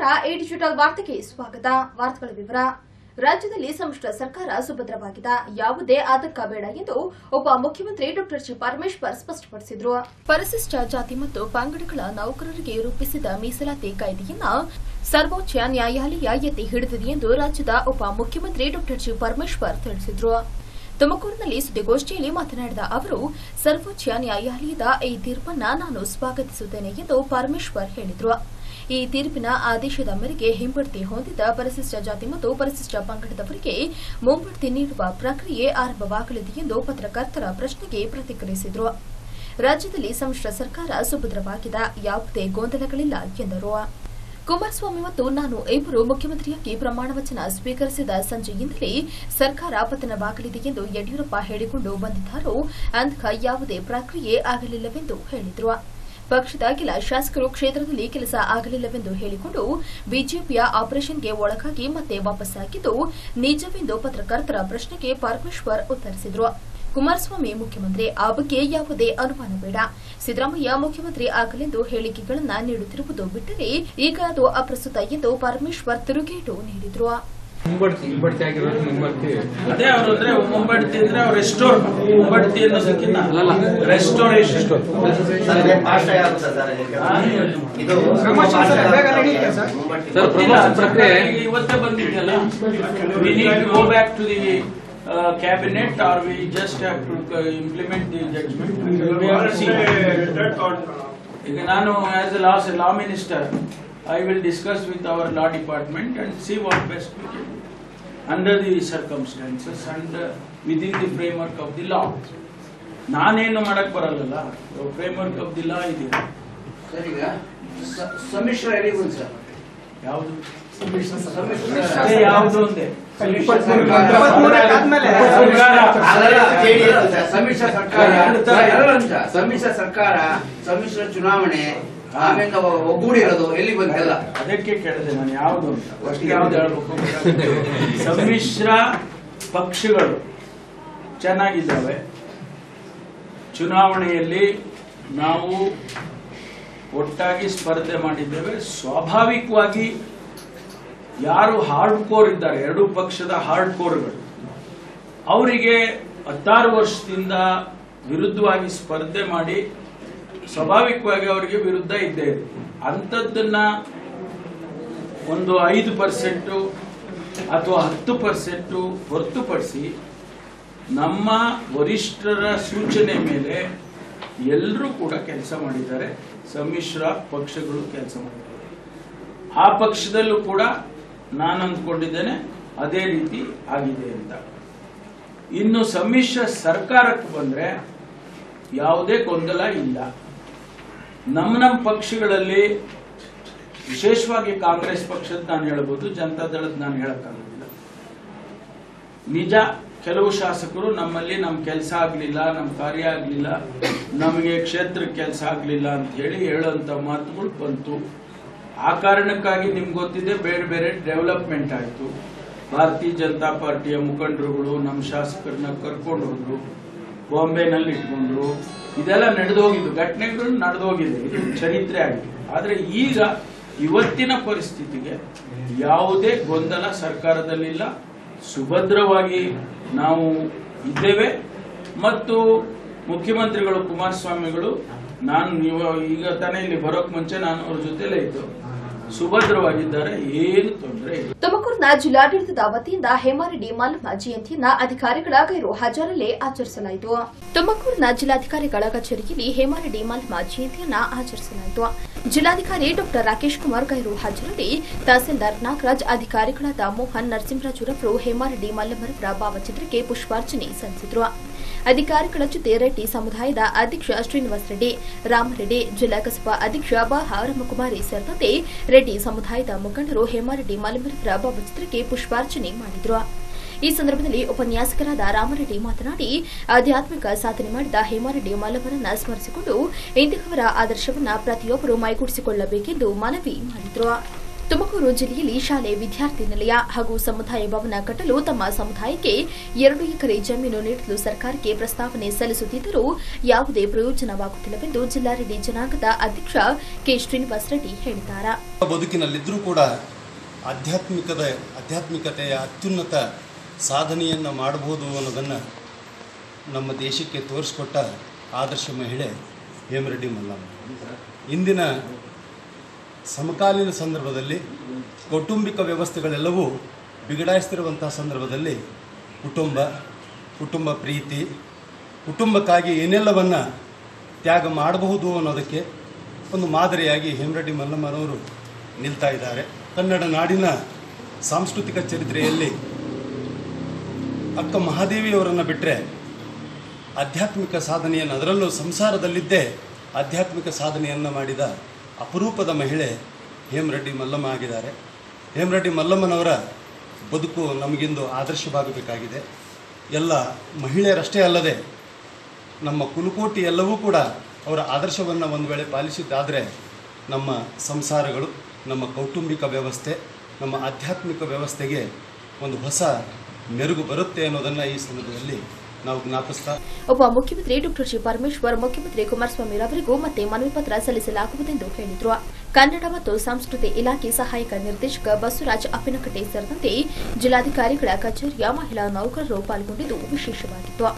A digital ವಾರ್ತೆಗೆ ಸ್ವಾಗತ ವಾರ್ತೆಗಳ ವಿವರ ರಾಜ್ಯದಲ್ಲಿ ಸಮ್ಮಿಶ್ರ ಸರ್ಕಾರ ಸುಭದ್ರವಾಗಿದೆ ಯಾವುದೇ ಆತಂಕ ಬೇಡ ಎಂದು ಉಪ ಮುಖ್ಯಮಂತ್ರಿ ಡಾ ಜಿ ಪರಮೇಶ್ವರ್ ಸ್ಪಷ್ಟಪಡಿಸಿದರು ಪರಿಶಿಷ್ಟ ಜಾತಿ ಮತ್ತು ಪಂಗಡಗಳ ನೌಕರರಿಗೆ ರೂಪಿಸಿದ ಮೀಸಲಾತಿ ಕಾಯ್ದೆಯನ್ನ ಸರ್ವೋಚ್ಚ ನ್ಯಾಯಾಲಯ ಎತ್ತಿ ಹಿಡಿದಿದೆ ಎಂದು ರಾಜ್ಯದ ಉಪ ಮುಖ್ಯಮಂತ್ರಿ ಡಾ ಜಿ ಪರಮೇಶ್ವರ್ ತಿಳಿಸಿದರು ತುಮಕೂರಿನಲ್ಲಿ ಸುದ್ದಿಗೋಷ್ಠಿಯಲ್ಲಿ ಮಾತನಾಡಿದ ಅವರು ಸರ್ವೋಚ್ಚ ನ್ಯಾಯಾಲಯದ ಈ ತೀರ್ಪನ್ನ ನಾನು ಸ್ವಾಗತಿಸುತ್ತೇನೆ ಎಂದು ಪರಮೇಶ್ವರ್ ಹೇಳಿದರು ಈ ತೀರ್ಪಿನ ಆದೇಶದ ಮೇರೆಗೆ ಹಿಂಬಡ್ತಿ ಹೊಂದಿದ ಪರಿಶಿಷ್ಟ ಜಾತಿ ಮತ್ತು ಪರಿಶಿಷ್ಟ ಪಂಗಡದವರಿಗೆ ಮುಂಬಡ್ತಿ ನೀಡುವ ಪ್ರಕ್ರಿಯೆ ಆರಂಭವಾಗಲಿದೆ ಎಂದು ಪತ್ರಕರ್ತರ ಪ್ರಶ್ನೆಗೆ ಪ್ರತಿಕ್ರಿಯಿಸಿದರು ರಾಜ್ಯದಲ್ಲಿ ಸಮ್ಮಿಶ್ರ ಸರ್ಕಾರ ಸುಭದ್ರವಾಗಿದೆ ಯಾವುದೇ ಗೊಂದಲಗಳಿಲ್ಲ ಎಂದರು ಕುಮಾರಸ್ವಾಮಿ ಮತ್ತು ನಾನು ಇಬ್ಬರು ಮುಖ್ಯಮಂತ್ರಿಯಾಗಿ ಪ್ರಮಾಣ ವಚನ ಸ್ವೀಕರಿಸಿದ ಸಂಜೆಯಿಂದಲೇ ಸರ್ಕಾರ ಪತನವಾಗಲಿದೆ ಎಂದು ಯಡಿಯೂರಪ್ಪ ಹೇಳಿಕೊಂಡು ಬಂದಿದ್ದಾರೋ ಅಂತಹ ಯಾವುದೇ ಪ್ರಕ್ರಿಯೆ ಆಗಲಿಲ್ಲವೆಂದು ಹೇಳಿದರು ಪಕ್ಷದ ಕೆಲ ಶಾಸಕರು ಕ್ಷೇತ್ರದಲ್ಲಿ ಕೆಲಸ ಆಗಲಿಲ್ಲವೆಂದು ಹೇಳಿಕೊಂಡು ಬಿಜೆಪಿಯ ಆಪರೇಷನ್ಗೆ ಒಳಗಾಗಿ ಮತ್ತೆ ವಾಪಸ್ಸಾಗಿದ್ದು ನಿಜವೆಂದು ಪತ್ರಕರ್ತರ ಪ್ರಶ್ನೆಗೆ ಪರಮೇಶ್ವರ್ ಉತ್ತರಿಸಿದರು ಕುಮಾರಸ್ವಾಮಿ ಮುಖ್ಯಮಂತ್ರಿ ಆ ಬಗ್ಗೆ ಯಾವುದೇ ಅನುಮಾನ ಬೇಡ ಸಿದ್ದರಾಮಯ್ಯ ಮುಖ್ಯಮಂತ್ರಿ ಆಗಲೆಂದು ಹೇಳಿಕೆಗಳನ್ನ ನೀಡುತ್ತಿರುವುದು ಬಿಟ್ಟರೆ ಈಗ ಅದು ಅಪ್ರಸ್ತುತ ಎಂದು ಪರಮೇಶ್ವರ್ ತಿರುಗೇಟು ನೀಡಿದರು ಮುಂಬಡ್ತಿ ಹಿಂಬಡ್ತಿ ಆಗಿರೋದು ಮುಂಬಡ್ತಿ ಅದೇ ಅವರು ಅಂದ್ರೆ ಮುಂಬಡ್ತಿ ಅಂದ್ರೆ ಅವ್ರು ರೆಸ್ಟೋರ್ ಮುಂಬಡ್ತಿ ಅನ್ನೋದಕ್ಕಿಂತ ರೆಸ್ಟೋರೇಷನ್ ಇದು ಸರ್ ಪ್ರಮೋಷನ್ ಪ್ರಕ್ರಿಯೆ ಇವತ್ತೇ ಬಂದಿದೆಯಲ್ಲ we need to go back to the cabinet are we just have to implement the judgment ಈಗ ನಾನು as a law law minister I will discuss with our law department and see what best we can under the circumstances and with in the framework of the law ನಾನೇನು ಮಾಡಕ್ ಬರಲ್ಲ framework of the ಲಾ ಇದೆ sir ಈಗ ಸ- ಸಮ್ಮಿಶ್ರ ಎಲ್ಲಿಗೂ sir ಯಾವುದು ಸಮ್ಮಿಶ್ರ ಅದೇ ಯಾವುದು ಅಂದೆ ಅದೆಲ್ಲ JDS ಸರ್, ಸಮ್ಮಿಶ್ರ ಸರ್ಕಾರ ಎರಡು ತರ. ಎರಡು ನಿಮಿಷ. ಸಮ್ಮಿಶ್ರ ಸರ್ಕಾರ ಸಮ್ಮಿಶ್ರ ಚುನಾವಣೆ ಆಮೇಲೆ ಒಗ್ಗೂಡಿರೋದು ಎಲ್ಲಿ ಬಂತೆಲ್ಲ ಅದಕ್ಕೆ ಕೇಳಿದೆ ನಾನು ಯಾವುದು ಅಂತ ಫಸ್ಟ್ ಯಾವ್ದು ಹೇಳ್ಬೇಕು ಗೊತ್ತಾಗ್ತಿಲ್ಲ. ಸಮ್ಮಿಶ್ರ ಪಕ್ಷಗಳು ಚೆನ್ನಾಗಿದ್ದಾವೆ ಚುನಾವಣೆಯಲ್ಲಿ ನಾವು ಒಟ್ಟಾಗಿ ಸ್ಪರ್ಧೆ ಮಾಡಿದ್ದೇವೆ ಸ್ವಾಭಾವಿಕವಾಗಿ ಯಾರು ಹಾರ್ಡ್ ಕೋರ್ ಇದ್ದಾರೆ ಎರಡೂ ಪಕ್ಷದ ಹಾರ್ಡ್ ಕೋರ್ಗಳು ಅವರಿಗೆ ಹತ್ತಾರು ವರ್ಷದಿಂದ ವಿರುದ್ಧವಾಗಿ ಸ್ಪರ್ಧೆ ಮಾಡಿ ಸ್ವಾಭಾವಿಕವಾಗಿ ಅವರಿಗೆ ವಿರುದ್ಧ ಇದ್ದೇ ಇದೆ ಅಂಥದ್ದನ್ನ ಒಂದು ಐದು ಪರ್ಸೆಂಟು ಅಥವಾ ಹತ್ತು ಪರ್ಸೆಂಟು ಹೊರತುಪಡಿಸಿ ನಮ್ಮ ವರಿಷ್ಠರ ಸೂಚನೆ ಮೇಲೆ ಎಲ್ಲರೂ ಕೂಡ ಕೆಲಸ ಮಾಡಿದ್ದಾರೆ ಸಮ್ಮಿಶ್ರ ಪಕ್ಷಗಳು ಕೆಲಸ ಮಾಡಿದ್ದಾರೆ ಆ ಪಕ್ಷದಲ್ಲೂ ಕೂಡ ನಾನು ಅಂದ್ಕೊಂಡಿದ್ದೇನೆ ಅದೇ ರೀತಿ ಆಗಿದೆ ಅಂತ ಇನ್ನು ಸಮ್ಮಿಶ್ರ ಸರ್ಕಾರಕ್ಕೆ ಬಂದ್ರೆ ಯಾವುದೇ ಗೊಂದಲ ಇಲ್ಲ ನಮ್ಮ ನಮ್ಮ ಪಕ್ಷಗಳಲ್ಲಿ ವಿಶೇಷವಾಗಿ ಕಾಂಗ್ರೆಸ್ ಪಕ್ಷದ ನಾನು ಹೇಳ್ಬೋದು ಜನತಾದಳದ ನಾನು ಹೇಳಕ್ಕಾಗೋದಿಲ್ಲ ನಿಜ ಕೆಲವು ಶಾಸಕರು ನಮ್ಮಲ್ಲಿ ನಮ್ಮ ಕೆಲಸ ಆಗ್ಲಿಲ್ಲ ನಮ್ಮ ಕಾರ್ಯ ಆಗ್ಲಿಲ್ಲ ನಮಗೆ ಕ್ಷೇತ್ರಕ್ಕೆ ಕೆಲಸ ಆಗ್ಲಿಲ್ಲ ಅಂತ ಹೇಳಿ ಹೇಳೋಂತ ಮಾತುಗಳು ಬಂತು ಆ ಕಾರಣಕ್ಕಾಗಿ ನಿಮ್ಗೆ ಗೊತ್ತಿದೆ ಬೇರೆ ಬೇರೆ ಡೆವಲಪ್ಮೆಂಟ್ ಆಯ್ತು ಭಾರತೀಯ ಜನತಾ ಪಾರ್ಟಿಯ ಮುಖಂಡರುಗಳು ನಮ್ಮ ಶಾಸಕರನ್ನ ಕರ್ಕೊಂಡು ಹೋದ್ರು ಬಾಂಬೆನಲ್ಲಿ ಇಟ್ಕೊಂಡ್ರು ಇದೆಲ್ಲ ನಡೆದು ಹೋಗಿದ್ದು ಘಟನೆಗಳು ನಡೆದು ಹೋಗಿದೆ ಇದು ಚರಿತ್ರೆ ಆಗಿದೆ ಆದ್ರೆ ಈಗ ಇವತ್ತಿನ ಪರಿಸ್ಥಿತಿಗೆ ಯಾವುದೇ ಗೊಂದಲ ಸರ್ಕಾರದಲ್ಲಿಲ್ಲ ಸುಭದ್ರವಾಗಿ ನಾವು ಇದ್ದೇವೆ ಮತ್ತು ಮುಖ್ಯಮಂತ್ರಿಗಳು ಕುಮಾರಸ್ವಾಮಿಗಳು ನಾನು ನೀವು ಈಗ ತಾನೇ ಇಲ್ಲಿ ಬರೋಕ್ ಮುಂಚೆ ನಾನು ಅವ್ರ ಜೊತೆಲೇ ಇದ್ದು ಸುಭದ್ರವಾಗಿದ್ದಾರೆ ಏನು ತೊಂದರೆ ಇಲ್ಲ ತುಮಕೂರಿನ ಜಿಲ್ಲಾಡಳಿತದ ವತಿಯಿಂದ ಹೇಮಾರೆಡ್ಡಿ ಮಲ್ಲಮ್ಮ ಜಯಂತಿಯನ್ನ ಅಧಿಕಾರಿಗಳ ಗೈರು ಹಾಜರಲ್ಲೇ ಆಚರಿಸಲಾಯಿತು ತುಮಕೂರಿನ ಜಿಲ್ಲಾಧಿಕಾರಿಗಳ ಕಚೇರಿಯಲ್ಲಿ ಹೇಮಾರೆಡ್ಡಿ ಮಲ್ಲಮ್ಮ ಜಯಂತಿಯನ್ನ ಆಚರಿಸಲಾಯಿತು ಜಿಲ್ಲಾಧಿಕಾರಿ ಡಾ ರಾಕೇಶ್ ಕುಮಾರ್ ಗೈರು ಹಾಜರಲ್ಲಿ ತಹಸೀಲ್ದಾರ್ ನಾಗರಾಜ್ ಅಧಿಕಾರಿಗಳಾದ ಮೋಹನ್ ನರಸಿಂಹರಾಜುರವರು ಹೇಮಾರೆಡ್ಡಿ ಮಲ್ಲಮ್ಮರವರ ಭಾವಚಿತ್ರಕ್ಕೆ ಪುಷ್ಪಾರ್ಚನೆ ಸಲ್ಲಿಸಿದರು ಅಧಿಕಾರಿಗಳ ಜೊತೆ ರೆಡ್ಡಿ ಸಮುದಾಯದ ಅಧ್ಯಕ್ಷ ಶ್ರೀನಿವಾಸ್ ರೆಡ್ಡಿ ರಾಮರೆಡ್ಡಿ ಜಿಲ್ಲಾ ಕಸಬಾ ಅಧ್ಯಕ್ಷ ಬಾ ರಾಮಕುಮಾರಿ ಸೇರಿದಂತೆ ರೆಡ್ಡಿ ಸಮುದಾಯದ ಮುಖಂಡರು ಹೇಮಾರೆಡ್ಡಿ ಮಲ್ಲಮ್ಮರವರ ಭಾವಚಿತ್ರಕ್ಕೆ ಪುಷ್ಪಾರ್ಚನೆ ಮಾಡಿದರು ಈ ಸಂದರ್ಭದಲ್ಲಿ ಉಪನ್ಯಾಸಕರಾದ ರಾಮರೆಡ್ಡಿ ಮಾತನಾಡಿ ಆಧ್ಯಾತ್ಮಿಕ ಸಾಧನೆ ಮಾಡಿದ ಹೇಮಾರೆಡ್ಡಿ ಮಲ್ಲಮ್ಮರನ್ನ ಸ್ಮರಿಸಿಕೊಂಡು ಇಂತಹವರ ಆದರ್ಶವನ್ನ ಪ್ರತಿಯೊಬ್ಬರು ಮೈಗೂಡಿಸಿಕೊಳ್ಳಬೇಕೆಂದು ಮನವಿ ಮಾಡಿದರು ತುಮಕೂರು ಜಿಲ್ಲೆಯಲ್ಲಿ ಶಾಲೆ ವಿದ್ಯಾರ್ಥಿ ನಿಲಯ ಹಾಗೂ ಸಮುದಾಯ ಭವನ ಕಟ್ಟಲು ತಮ್ಮ ಸಮುದಾಯಕ್ಕೆ ಎರಡು ಎಕರೆ ಜಮೀನು ನೀಡಲು ಸರ್ಕಾರಕ್ಕೆ ಪ್ರಸ್ತಾವನೆ ಸಲ್ಲಿಸುತ್ತಿದ್ದರೂ ಯಾವುದೇ ಪ್ರಯೋಜನವಾಗುತ್ತಿಲ್ಲವೆಂದು ಜಿಲ್ಲಾ ರೆಡ್ಡಿ ಜನಾಂಗದ ಅಧ್ಯಕ್ಷ ಕೆ ಶ್ರೀನಿವಾಸ್ ರೆಡ್ಡಿ ಹೇಳಿದ್ದಾರೆ ಬದುಕಿನಲ್ಲಿದ್ದರೂ ಕೂಡ ಆಧ್ಯಾತ್ಮಿಕದ ಆಧ್ಯಾತ್ಮಿಕತೆಯ ಅತ್ಯುನ್ನತ ಸಾಧನೆಯನ್ನು ಮಾಡಬಹುದು ಅನ್ನೋದನ್ನು ನಮ್ಮ ದೇಶಕ್ಕೆ ತೋರಿಸ್ಕೊಟ್ಟ ಆದರ್ಶ ಮಹಿಳೆ ಹೇಮರೆಡ್ಡಿ ಮಲ್ಲಮ್ಮ ಇಂದಿನ ಸಮಕಾಲೀನ ಸಂದರ್ಭದಲ್ಲಿ ಕೌಟುಂಬಿಕ ವ್ಯವಸ್ಥೆಗಳೆಲ್ಲವೂ ಬಿಗಡಾಯಿಸ್ತಿರುವಂಥ ಸಂದರ್ಭದಲ್ಲಿ ಕುಟುಂಬ ಕುಟುಂಬ ಪ್ರೀತಿ ಕುಟುಂಬಕ್ಕಾಗಿ ಏನೆಲ್ಲವನ್ನು ತ್ಯಾಗ ಮಾಡಬಹುದು ಅನ್ನೋದಕ್ಕೆ ಒಂದು ಮಾದರಿಯಾಗಿ ಹೇಮರೆಡ್ಡಿ ಮಲ್ಲಮ್ಮನವರು ನಿಲ್ತಾ ಇದ್ದಾರೆ ಕನ್ನಡ ನಾಡಿನ ಸಾಂಸ್ಕೃತಿಕ ಚರಿತ್ರೆಯಲ್ಲಿ ಅಕ್ಕ ಮಹಾದೇವಿಯವರನ್ನು ಬಿಟ್ಟರೆ ಆಧ್ಯಾತ್ಮಿಕ ಸಾಧನೆಯನ್ನು ಅದರಲ್ಲೂ ಸಂಸಾರದಲ್ಲಿದ್ದೇ ಆಧ್ಯಾತ್ಮಿಕ ಸಾಧನೆಯನ್ನು ಮಾಡಿದ ಅಪರೂಪದ ಮಹಿಳೆ ಹೇಮರೆಡ್ಡಿ ಮಲ್ಲಮ್ಮ ಆಗಿದ್ದಾರೆ ಹೇಮರೆಡ್ಡಿ ಮಲ್ಲಮ್ಮನವರ ಬದುಕು ನಮಗಿಂದು ಆದರ್ಶವಾಗಬೇಕಾಗಿದೆ ಎಲ್ಲ ಮಹಿಳೆಯರಷ್ಟೇ ಅಲ್ಲದೆ ನಮ್ಮ ಕುಲಕೋಟಿ ಎಲ್ಲವೂ ಕೂಡ ಅವರ ಆದರ್ಶವನ್ನು ಒಂದು ವೇಳೆ ಪಾಲಿಸಿದ್ದಾದರೆ ನಮ್ಮ ಸಂಸಾರಗಳು ನಮ್ಮ ಕೌಟುಂಬಿಕ ವ್ಯವಸ್ಥೆ ನಮ್ಮ ಆಧ್ಯಾತ್ಮಿಕ ವ್ಯವಸ್ಥೆಗೆ ಒಂದು ಹೊಸ ಮೆರುಗು ಬರುತ್ತೆ ಅನ್ನೋದನ್ನು ಈ ಸಂದರ್ಭದಲ್ಲಿ ನಾವು ಜ್ಞಾಪಿಸ್ತಾ ಒಬ್ಬ ಮುಖ್ಯಮಂತ್ರಿ ಡಾಕ್ಟರ್ ಜಿ ಪರಮೇಶ್ವರ್ ಮುಖ್ಯಮಂತ್ರಿ ಕುಮಾರಸ್ವಾಮಿ ಅವರಿಗೂ ಮತ್ತೆ ಮನವಿ ಪತ್ರ ಸಲ್ಲಿಸಲಾಗುವುದೆಂದು ಹೇಳಿದರು ಕನ್ನಡ ಮತ್ತು ಸಂಸ್ಕೃತಿ ಇಲಾಖೆ ಸಹಾಯಕ ನಿರ್ದೇಶಕ ಬಸವರಾಜ್ ಅಪ್ಪಿನಕಟ್ಟೆ ಸೇರಿದಂತೆ ಜಿಲ್ಲಾಧಿಕಾರಿಗಳ ಕಚೇರಿಯ ಮಹಿಳಾ ನೌಕರರು ಪಾಲ್ಗೊಂಡಿದ್ದು ವಿಶೇಷವಾಗಿತ್ತು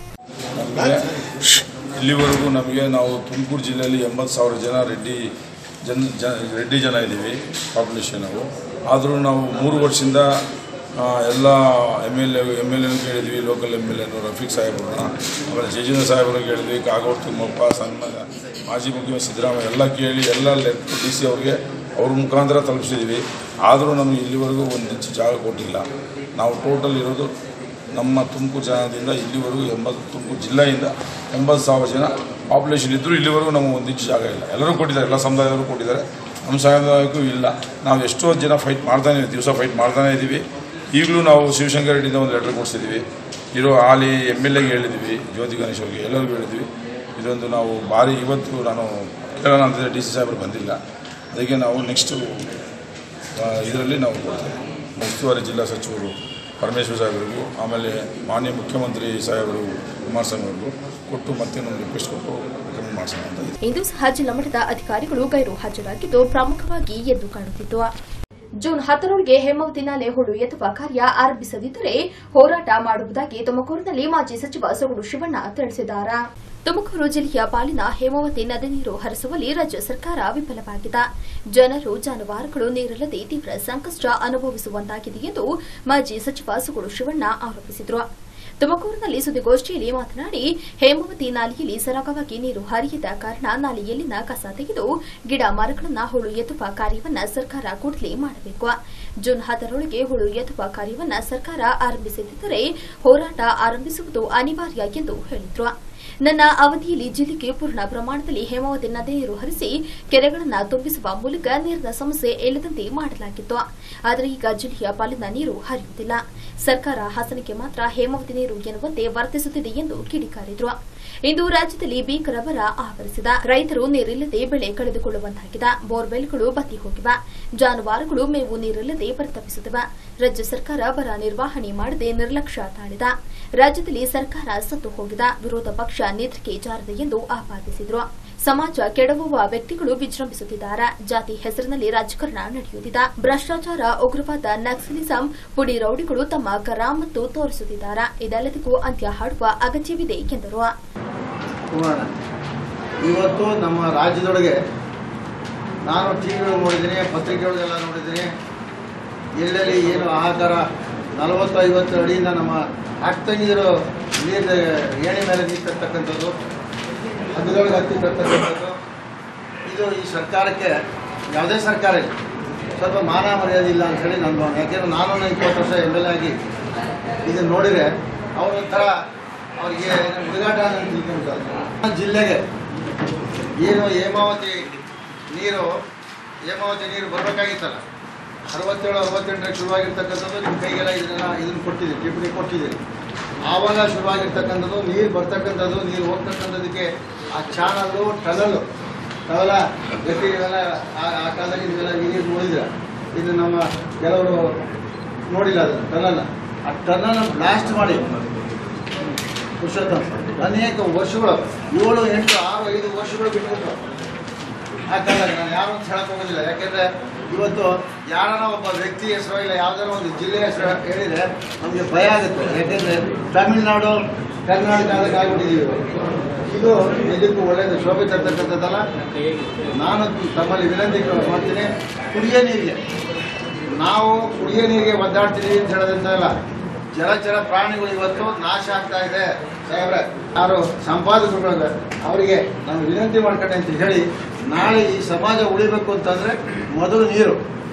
ಇಲ್ಲಿವರೆಗೂ ನಮಗೆ ನಾವು ತುಮಕೂರು ಜಿಲ್ಲೆಯಲ್ಲಿ ಎಂಬತ್ತು ಸಾವಿರ ಜನ ರೆಡ್ಡಿ ಜನ ಜ ರೆಡ್ಡಿ ಜನ ಇದ್ದೀವಿ ಪಾಪ್ಯುಲೇಷನ್ ನಾವು ಆದರೂ ನಾವು ಮೂರು ವರ್ಷದಿಂದ ಆ, ಎಲ್ಲ M L A M L ಎನು ಕೇಳಿದ್ವಿ ಲೋಕಲ್ ಎಮ್ ಎಲ್ ಎನು ರಫೀಕ್ ಸಾಹೇಬ್ರನ್ನ ಆಮೇಲೆ ಜಯಚಂದ್ರ ಸಾಹೇಬ್ರನ್ನ ಕೇಳಿದ್ವಿ ಕಾಗೋಡು ತಿಮ್ಮಪ್ಪ ಸನ್ಮಾನ ಮಾಜಿ ಮುಖ್ಯಮಂತ್ರಿ ಸಿದ್ದರಾಮಯ್ಯ ಎಲ್ಲ ಕೇಳಿ ಎಲ್ಲ ಲೆಕ್ಕ ಡಿ ಸಿ ಅವ್ರಿಗೆ ಅವ್ರ ಮುಖಾಂತರ ತಲುಪಿಸಿದ್ವಿ ಆದರೂ ನಮಗೆ ಇಲ್ಲಿವರೆಗೂ ಒಂದು ಇಂಚು ಜಾಗ ಕೊಟ್ಟಿಲ್ಲ ನಾವು ಟೋಟಲ್ ಇರೋದು ನಮ್ಮ ತುಮಕೂರು ಜನಾಂಗದಿಂದ ಇಲ್ಲಿವರೆಗೂ ಎಂಬತ್ತು ತುಮಕೂರು ಜಿಲ್ಲೆಯಿಂದ ಎಂಬತ್ತು ಸಾವಿರ ಜನ ಪಾಪ್ಯುಲೇಷನ್ ಇದ್ದರೂ ಇಲ್ಲಿವರೆಗೂ ನಮಗೆ ಒಂದು ಇಂಚು ಜಾಗ ಇಲ್ಲ ಎಲ್ಲರೂ ಕೊಟ್ಟಿದ್ದಾರೆ ಎಲ್ಲ ಸಮುದಾಯದವರು ಕೊಟ್ಟಿದ್ದಾರೆ ನಮ್ಮ ಸಮುದಾಯಕ್ಕೂ ಇಲ್ಲ ನಾವು ಎಷ್ಟೋ ಜನ ಫೈಟ್ ಮಾಡ್ತಾನೆ ದಿವಸ ಫೈಟ್ ಮಾಡ್ತಾನೆ ಇದ್ದೀವಿ ಈಗಲೂ ನಾವು ಶಿವಶಂಕರ್ ರೆಡ್ಡಿಯಿಂದ ಒಂದು ಲೆಟರ್ ಕೊಡಿಸಿದ್ವಿ ಇರೋ ಹಾಲಿ ಎಮ್ ಎಲ್ ಎಗೆ ಹೇಳಿದ್ವಿ ಜ್ಯೋತಿ ಗಣೇಶ್ ಅವ್ರಿಗೆ ಎಲ್ಲರಿಗೂ ಹೇಳಿದ್ವಿ ಇದೊಂದು ನಾವು ಭಾರಿ ಇವತ್ತು ನಾನು ಕೇಳೋಣ ಅಂತಿದ್ದೆ ಡಿ ಸಿ ಸಾಹೇಬರು ಬಂದಿಲ್ಲ ಅದಕ್ಕೆ ನಾವು ನೆಕ್ಸ್ಟು ಇದರಲ್ಲಿ ನಾವು ಕೊಡ್ತೇವೆ ಉಸ್ತುವಾರಿ ಜಿಲ್ಲಾ ಸಚಿವರು ಪರಮೇಶ್ವರ ಸಾಹೇಬರಿಗೂ ಆಮೇಲೆ ಮಾನ್ಯ ಮುಖ್ಯಮಂತ್ರಿ ಸಾಹೇಬರು ಕುಮಾರಸ್ವಾಮಿ ಅವ್ರಿಗೂ ಕೊಟ್ಟು ಮತ್ತೆ ಒಂದು ರಿಕ್ವೆಸ್ಟ್ ಕೊಟ್ಟು ರೆಕಮೆಂಡ್ ಮಾಡಿಸೋಣ ಅಂತ ಇದೆ. ಇಂದು ಸಹ ಜಿಲ್ಲಾ ಮಟ್ಟದ ಅಧಿಕಾರಿಗಳು ಗೈರು ಹಾಜರಾಗಿದ್ದು ಪ್ರಮುಖವಾಗಿ ಎದ್ದು ಕಾಣುತ್ತಿತ್ತು ಜೂನ್ ಹತ್ತರೊಳಗೆ ಹೇಮಾವತಿ ನಾಲೆ ಹೂಳು ಎತ್ತುವ ಕಾರ್ಯ ಆರಂಭಿಸದಿದ್ದರೆ ಹೋರಾಟ ಮಾಡುವುದಾಗಿ ತುಮಕೂರಿನಲ್ಲಿ ಮಾಜಿ ಸಚಿವ ಸೊಗಡು ಶಿವಣ್ಣ ತಿಳಿಸಿದ್ದಾರೆ ತುಮಕೂರು ಜಿಲ್ಲೆಯ ಪಾಲಿನ ಹೇಮಾವತಿ ನದಿ ನೀರು ಹರಿಸುವಲ್ಲಿ ರಾಜ್ಯ ಸರ್ಕಾರ ವಿಫಲವಾಗಿದೆ ಜನರು ಜಾನುವಾರುಗಳು ನೀರಿಲ್ಲದೆ ತೀವ್ರ ಸಂಕಷ್ಟ ಅನುಭವಿಸುವಂತಾಗಿದೆ ಎಂದು ಮಾಜಿ ಸಚಿವ ಸೊಗಡು ಶಿವಣ್ಣ ಆರೋಪಿಸಿದರು ತುಮಕೂರಿನಲ್ಲಿ ಸುದ್ದಿಗೋಷ್ಠಿಯಲ್ಲಿ ಮಾತನಾಡಿ ಹೇಮಾವತಿ ನಾಲೆಯಲ್ಲಿ ಸರಾಗವಾಗಿ ನೀರು ಹರಿಯದ ಕಾರಣ ನಾಲೆಯಲ್ಲಿನ ಕಸ ತೆಗೆದು ಗಿಡ ಮರಗಳನ್ನು ಹುಳು ಎತ್ತುವ ಕಾರ್ಯವನ್ನ ಸರ್ಕಾರ ಕೂಡಲೇ ಮಾಡಬೇಕು ಜೂನ್ ಹತ್ತರೊಳಗೆ ಹುಳು ಎತ್ತುವ ಕಾರ್ಯವನ್ನ ಸರ್ಕಾರ ಆರಂಭಿಸದಿದ್ದರೆ ಹೋರಾಟ ಆರಂಭಿಸುವುದು ಅನಿವಾರ್ಯ ಎಂದು ಹೇಳಿದರು ನನ್ನ ಅವಧಿಯಲ್ಲಿ ಜಿಲ್ಲೆಗೆ ಪೂರ್ಣ ಪ್ರಮಾಣದಲ್ಲಿ ಹೇಮಾವತಿ ನದಿ ನೀರು ಹರಿಸಿ ಕೆರೆಗಳನ್ನು ತುಂಬಿಸುವ ಮೂಲಕ ನೀರಿನ ಸಮಸ್ಯೆ ಇಲ್ಲದಂತೆ ಮಾಡಲಾಗಿತ್ತು ಆದರೆ ಈಗ ಜಿಲ್ಲೆಯ ಪಾಲಿನ ನೀರು ಹರಿಯುತ್ತಿಲ್ಲ ಸರ್ಕಾರ ಹಾಸನಕ್ಕೆ ಮಾತ್ರ ಹೇಮಾವತಿ ನೀರು ಎನ್ನುವಂತೆ ವರ್ತಿಸುತ್ತಿದೆ ಎಂದು ಕಿಡಿಕಾರಿದ್ರು ಇಂದು ರಾಜ್ಯದಲ್ಲಿ ಭೀಕರ ಬರ ಆವರಿಸಿದ ರೈತರು ನೀರಿಲ್ಲದೆ ಬೆಳೆ ಕಳೆದುಕೊಳ್ಳುವಂತಾಗಿದೆ ಬೋರ್ವೆಲ್ಗಳು ಬತ್ತಿ ಹೋಗಿವೆ ಜಾನುವಾರುಗಳು ಮೇವು ನೀರಿಲ್ಲದೆ ಪರಿತಪಿಸುತ್ತಿವೆ ರಾಜ್ಯ ಸರ್ಕಾರ ಬರ ನಿರ್ವಹಣೆ ಮಾಡದೆ ನಿರ್ಲಕ್ಷ್ಯ ತಾಳಿದ ರಾಜ್ಯದಲ್ಲಿ ಸರ್ಕಾರ ಸತ್ತು ಹೋಗಿದೆ ವಿರೋಧ ಪಕ್ಷ ನಿದ್ರಿಕೆ ಜಾರಿದೆ ಎಂದು ಆಪಾದಿಸಿದರು ಸಮಾಜ ಕೆಡವುವ ವ್ಯಕ್ತಿಗಳು ವಿಜೃಂಭಿಸುತ್ತಿದ್ದಾರೆ ಜಾತಿ ಹೆಸರಿನಲ್ಲಿ ರಾಜಕಾರಣ ನಡೆಯುತ್ತಿದೆ ಭ್ರಷ್ಟಾಚಾರ ಉಗ್ರವಾದ ನಕ್ಸಲಿಸಂ ಪುಡಿ ರೌಡಿಗಳು ತಮ್ಮ ಕರಾಮತ್ತು ತೋರಿಸುತ್ತಿದ್ದಾರೆ ಇದೆಲ್ಲದಕ್ಕೂ ಅಂತ್ಯ ಹಾಡುವ ಅಗತ್ಯವಿದೆ ಎಂದರು ಕುಮಾರ ಇವತ್ತು ನಮ್ಮ ರಾಜ್ಯದೊಳಗೆ ನಾನು ಟಿ ವಿ ನೋಡಿದ್ದೀನಿ ಪತ್ರಿಕೆಗಳಿಗೆಲ್ಲ ನೋಡಿದ್ದೀನಿ ಎಲ್ಲೆಲ್ಲಿ ಏನು ಆಹಾರ ನಲವತ್ತು ಐವತ್ತು ಅಡಿಯಿಂದ ನಮ್ಮ ಅಕ್ಕಂಗಿರು ನೀರು ಏಣಿ ಮೇಲೆ ನೀರು ತರ್ತಕ್ಕಂಥದ್ದು ಹದ್ದುಗಳಿಗೆ ಹತ್ತಿ ತರ್ತಕ್ಕಂಥದ್ದು ಇದು ಈ ಸರ್ಕಾರಕ್ಕೆ ಯಾವುದೇ ಸರ್ಕಾರ ಇಲ್ಲ ಸ್ವಲ್ಪ ಮಾನ ಮರ್ಯಾದೆ ಇಲ್ಲ ಅಂತ ಹೇಳಿ ನನ್ನ ಭಾವನೆ ಯಾಕೆಂದ್ರೆ ನಾನು ಇಪ್ಪತ್ತು ವರ್ಷ ಎಮ್ ಎಲ್ ಎ ಆಗಿ ಇದನ್ನು ನೋಡಿದರೆ ಅವರೊಂಥರ ಅವ್ರಿಗೆ ಹುಡುಗಾಟ ಅಂತ ತಿಳ್ಕೊಂತಾರೆ ಜಿಲ್ಲೆಗೆ ಏನು ಹೇಮಾವತಿ ನೀರು ಹೇಮಾವತಿ ನೀರು ಬರಬೇಕಾಗಿತ್ತಲ್ಲ ಅರವತ್ತೇಳು ಅರವತ್ತೆಂಟರಲ್ಲಿ ಶುರುವಾಗಿರ್ತಕ್ಕಂಥದ್ದು ನಿಮ್ಮ ಕೈಗೆಲ್ಲ ಇದನ್ನ ಇದನ್ನು ಕೊಟ್ಟಿದ್ದೀರಿ ಟಿಪ್ಪಣಿ ಕೊಟ್ಟಿದ್ದೀರಿ ಆವಾಗ ಶುರುವಾಗಿರ್ತಕ್ಕಂಥದ್ದು ನೀರು ಬರ್ತಕ್ಕಂಥದ್ದು ನೀರು ಹೋಗ್ತಕ್ಕಂಥದ್ದಕ್ಕೆ ಆ ಚಾನಲ್ಲು ಟನಲ್ಲು ಟವಲ ಗಟ್ಟಿ ಇವೆಲ್ಲ ಆ ಆ ಕಾಲದಲ್ಲಿ ನೀವೆಲ್ಲ ನೀರು ನೋಡಿದ್ರೆ ಇದು ನಮ್ಮ ಕೆಲವರು ನೋಡಿಲ್ಲ ಅದನ್ನು ಟನಲ್ ಆ ಟನಲ್ ಬ್ಲಾಸ್ಟ್ ಮಾಡಿ ಪುರುಷೋತ್ತಮ ಅನೇಕ ವರ್ಷಗಳು ಏಳು ಎಂಟು ಆರು ಐದು ವರ್ಷಗಳು ಬಿಟ್ಬಿಟ್ಟು ಆ ಕಾರಣ ನಾನು ಯಾರು ಅಂತ ಹೇಳಕ್ ಹೋಗೋದಿಲ್ಲ ಯಾಕೆಂದ್ರೆ ಇವತ್ತು ಯಾರನ್ನ ಒಬ್ಬ ವ್ಯಕ್ತಿ ಹೆಸರು ಇಲ್ಲ ಯಾವ್ದಾರ ಒಂದು ಜಿಲ್ಲೆ ಹೆಸರು ಹೇಳಿದ್ರೆ ನಮಗೆ ಭಯ ಆಗುತ್ತೆ ಯಾಕೆಂದ್ರೆ ತಮಿಳುನಾಡು ಕರ್ನಾಟಕ ಆಗ್ಬಿಟ್ಟಿದ್ದೀವಿ ಇದು ನಿಜಕ್ಕೂ ಒಳ್ಳೆಯದು ಶೋಭೆ ತರ್ತಕ್ಕಂಥದ್ದಲ್ಲ ನಾನು ತಮ್ಮಲ್ಲಿ ವಿನಂತಿ ಮಾಡ್ತೀನಿ ಕುಡಿಯೋ ನೀರಿಗೆ ನಾವು ಕುಡಿಯೋ ನೀರಿಗೆ ಒದ್ದಾಡ್ತೀವಿ ಅಂತ ಹೇಳೋದಂತಲ್ಲ ಜಲಚರ ಪ್ರಾಣಿಗಳು ಇವತ್ತು ನಾಶ ಆಗ್ತಾ ಇದೆ ಸಾಹೇಬ್ರೆ ಯಾರು ಸಂಪಾದಕರುಗಳು ಅವರಿಗೆ ನಾನು ವಿನಂತಿ ಮಾಡ್ಕೊಂಡೆ ಅಂತ ಹೇಳಿ ನಾಳೆ ಈ ಸಮಾಜ ಉಳಿಬೇಕು ಅಂತಂದ್ರೆ ಮೊದಲು ನೀರು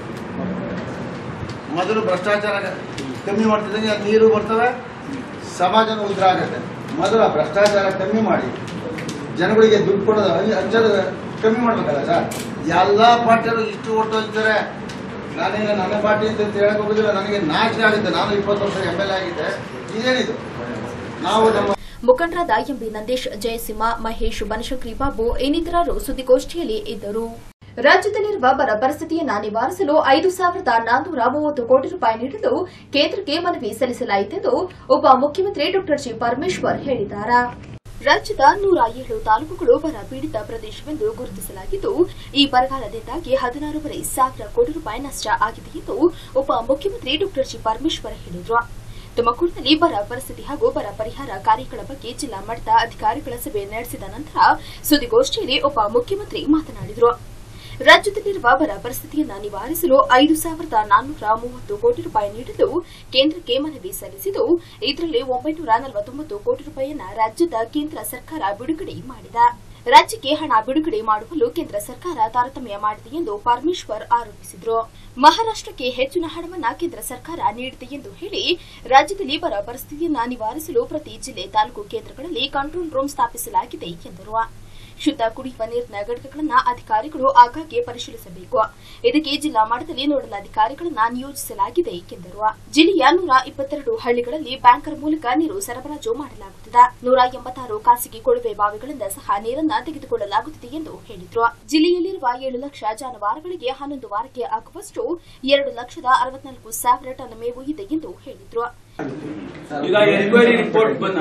ಮೊದಲು ಭ್ರಷ್ಟಾಚಾರ ಕಮ್ಮಿ ಮಾಡ್ತಿದ್ದಂಗೆ ಆ ನೀರು ಬರ್ತವೆ ಸಮಾಜನ ಉದ್ಧಾರ ಆಗುತ್ತೆ ಮೊದಲು ಆ ಭ್ರಷ್ಟಾಚಾರ ಕಮ್ಮಿ ಮಾಡಿ ಜನಗಳಿಗೆ ದುಡ್ಡು ಕೊಡೋದು ಹಂಚ್- ಹಂಚೋದು ಕಮ್ಮಿ ಮಾಡ್ಬೇಕಲ್ಲ ಸರ್ ಎಲ್ಲ ಪಾರ್ಟಿಯವರು ಇಷ್ಟು ಓಟ್ ಹೋಗ್ತಾರೆ ನಾನೇನು ನನ್ನ ಪಾರ್ಟಿ ಅಂತ ಹೇಳಕ್ ಹೋಗುದಿಲ್ಲ ನನಗೆ ನಾಚಿಕೆ ಆಗುತ್ತೆ ನಾನು ಇಪ್ಪತ್ತು ವರ್ಷ ಎಮ್ ಎಲ್ ಎ ಆಗಿದ್ದೆ ಇದೇನಿದು ನಾವು ನಮ್ಮ ಮುಖಂಡರಾದ ಎಂಬಿ ನಂದೀಶ್ ಜಯಸಿಂಹ ಮಹೇಶ್ ಬನಶಂಕರಿ ಬಾಬು ಇನ್ನಿತರರು ಸುದ್ದಿಗೋಷ್ಠಿಯಲ್ಲಿ ಇದ್ದರು ರಾಜ್ಯದಲ್ಲಿರುವ ಬರ ಪರಿಸ್ಥಿತಿಯನ್ನ ನಿವಾರಿಸಲು ಐದು ಸಾವಿರದ ನಾನ್ನೂರ ಮೂವತ್ತು ಕೋಟಿ ರೂಪಾಯಿ ನೀಡಲು ಕೇಂದ್ರಕ್ಕೆ ಮನವಿ ಸಲ್ಲಿಸಲಾಯಿತೆಂದು ಉಪಮುಖ್ಯಮಂತ್ರಿ ಡಾ ಜಿ ಪರಮೇಶ್ವರ್ ಹೇಳಿದ್ದಾರೆ ರಾಜ್ಯದ ನೂರ ಏಳು ತಾಲೂಕುಗಳು ಬರ ಪೀಡಿತ ಪ್ರದೇಶವೆಂದು ಗುರುತಿಸಲಾಗಿದ್ದು ಈ ಬರಗಾಲದಿಂದಾಗಿ ಹದಿನಾರೂವರೆ ಸಾವಿರ ಕೋಟಿ ರೂಪಾಯಿ ನಷ್ಟ ಆಗಿದೆ ಎಂದು ಉಪಮುಖ್ಯಮಂತ್ರಿ ಡಾ ಜಿ ಪರಮೇಶ್ವರ್ ಹೇಳಿದರು ತುಮಕೂರಿನಲ್ಲಿ ಬರ ಪರಿಸ್ಥಿತಿ ಹಾಗೂ ಬರ ಪರಿಹಾರ ಕಾರ್ಯಗಳ ಬಗ್ಗೆ ಜಿಲ್ಲಾ ಮಟ್ಟದ ಅಧಿಕಾರಿಗಳ ಸಭೆ ನಡೆಸಿದ ನಂತರ ಸುದ್ದಿಗೋಷ್ಠಿಯಲ್ಲಿ ಉಪಮುಖ್ಯಮಂತ್ರಿ ಮಾತನಾಡಿದರು ರಾಜ್ಯದಲ್ಲಿರುವ ಬರ ಪರಿಸ್ಥಿತಿಯನ್ನ ನಿವಾರಿಸಲು ಐದು ಸಾವಿರದ ನಾನ್ನೂರ ಮೂವತ್ತು ಕೋಟಿ ರೂಪಾಯಿ ನೀಡಲು ಕೇಂದ್ರಕ್ಕೆ ಮನವಿ ಸಲ್ಲಿಸಿದ್ದು ಇದರಲ್ಲಿ ಒಂಬೈನೂರ ನಲವತ್ತೊಂಬತ್ತು ಕೋಟಿ ರೂಪಾಯಿಯನ್ನ ರಾಜ್ಯದ ಕೇಂದ್ರ ಸರ್ಕಾರ ಬಿಡುಗಡೆ ಮಾಡಿದೆ ರಾಜ್ಯಕ್ಕೆ ಹಣ ಬಿಡುಗಡೆ ಮಾಡುವಲ್ಲೂ ಕೇಂದ್ರ ಸರ್ಕಾರ ತಾರತಮ್ಯ ಮಾಡಿದೆ ಎಂದು ಪರಮೇಶ್ವರ್ ಆರೋಪಿಸಿದರು ಮಹಾರಾಷ್ಟಕ್ಕೆ ಹೆಚ್ಚಿನ ಹಣವನ್ನ ಕೇಂದ್ರ ಸರ್ಕಾರ ನೀಡಿದೆ ಎಂದು ಹೇಳಿ ರಾಜ್ಯದಲ್ಲಿ ಬರ ಪರಿಸ್ಥಿತಿಯನ್ನ ನಿವಾರಿಸಲು ಪ್ರತಿ ಜಿಲ್ಲೆ ತಾಲೂಕು ಕೇಂದ್ರಗಳಲ್ಲಿ ಕಂಟ್ರೋಲ್ ರೂಮ್ ಸ್ಥಾಪಿಸಲಾಗಿದೆ ಎಂದರು ಶುದ್ಧ ಕುಡಿಯುವ ನೀರಿನ ಘಟಕಗಳನ್ನು ಅಧಿಕಾರಿಗಳು ಆಗಾಗ್ಗೆ ಪರಿಶೀಲಿಸಬೇಕು ಇದಕ್ಕೆ ಜಿಲ್ಲಾ ಮಟ್ಟದಲ್ಲಿ ನೋಡಲ್ ಅಧಿಕಾರಿಗಳನ್ನ ನಿಯೋಜಿಸಲಾಗಿದೆ ಎಂದರು ಜಿಲ್ಲೆಯ ನೂರ ಇಪ್ಪತ್ತೆರಡು ಹಳ್ಳಿಗಳಲ್ಲಿ ಬ್ಯಾಂಕರ್ ಮೂಲಕ ನೀರು ಸರಬರಾಜು ಮಾಡಲಾಗುತ್ತಿದೆ ನೂರ ಎಂಬತ್ತಾರು ಖಾಸಗಿ ಕೊಳವೆ ಬಾವಿಗಳಿಂದ ಸಹ ನೀರನ್ನ ತೆಗೆದುಕೊಳ್ಳಲಾಗುತ್ತಿದೆ ಎಂದು ಹೇಳಿದರು ಜಿಲ್ಲೆಯಲ್ಲಿರುವ ಏಳು ಲಕ್ಷ ಜಾನುವಾರುಗಳಿಗೆ ಹನ್ನೊಂದು ವಾರಕ್ಕೆ ಆಗುವಷ್ಟು ಎರಡು ಲಕ್ಷದ ಅರವತ್ನಾಲ್ಕು ಸಾವಿರ ಟನ್ ಮೇವು ಇದೆ ಎಂದು ಹೇಳಿದರು ಈಗ ಎನ್ಕ್ವೈರಿ ರಿಪೋರ್ಟ್ ಬಂದ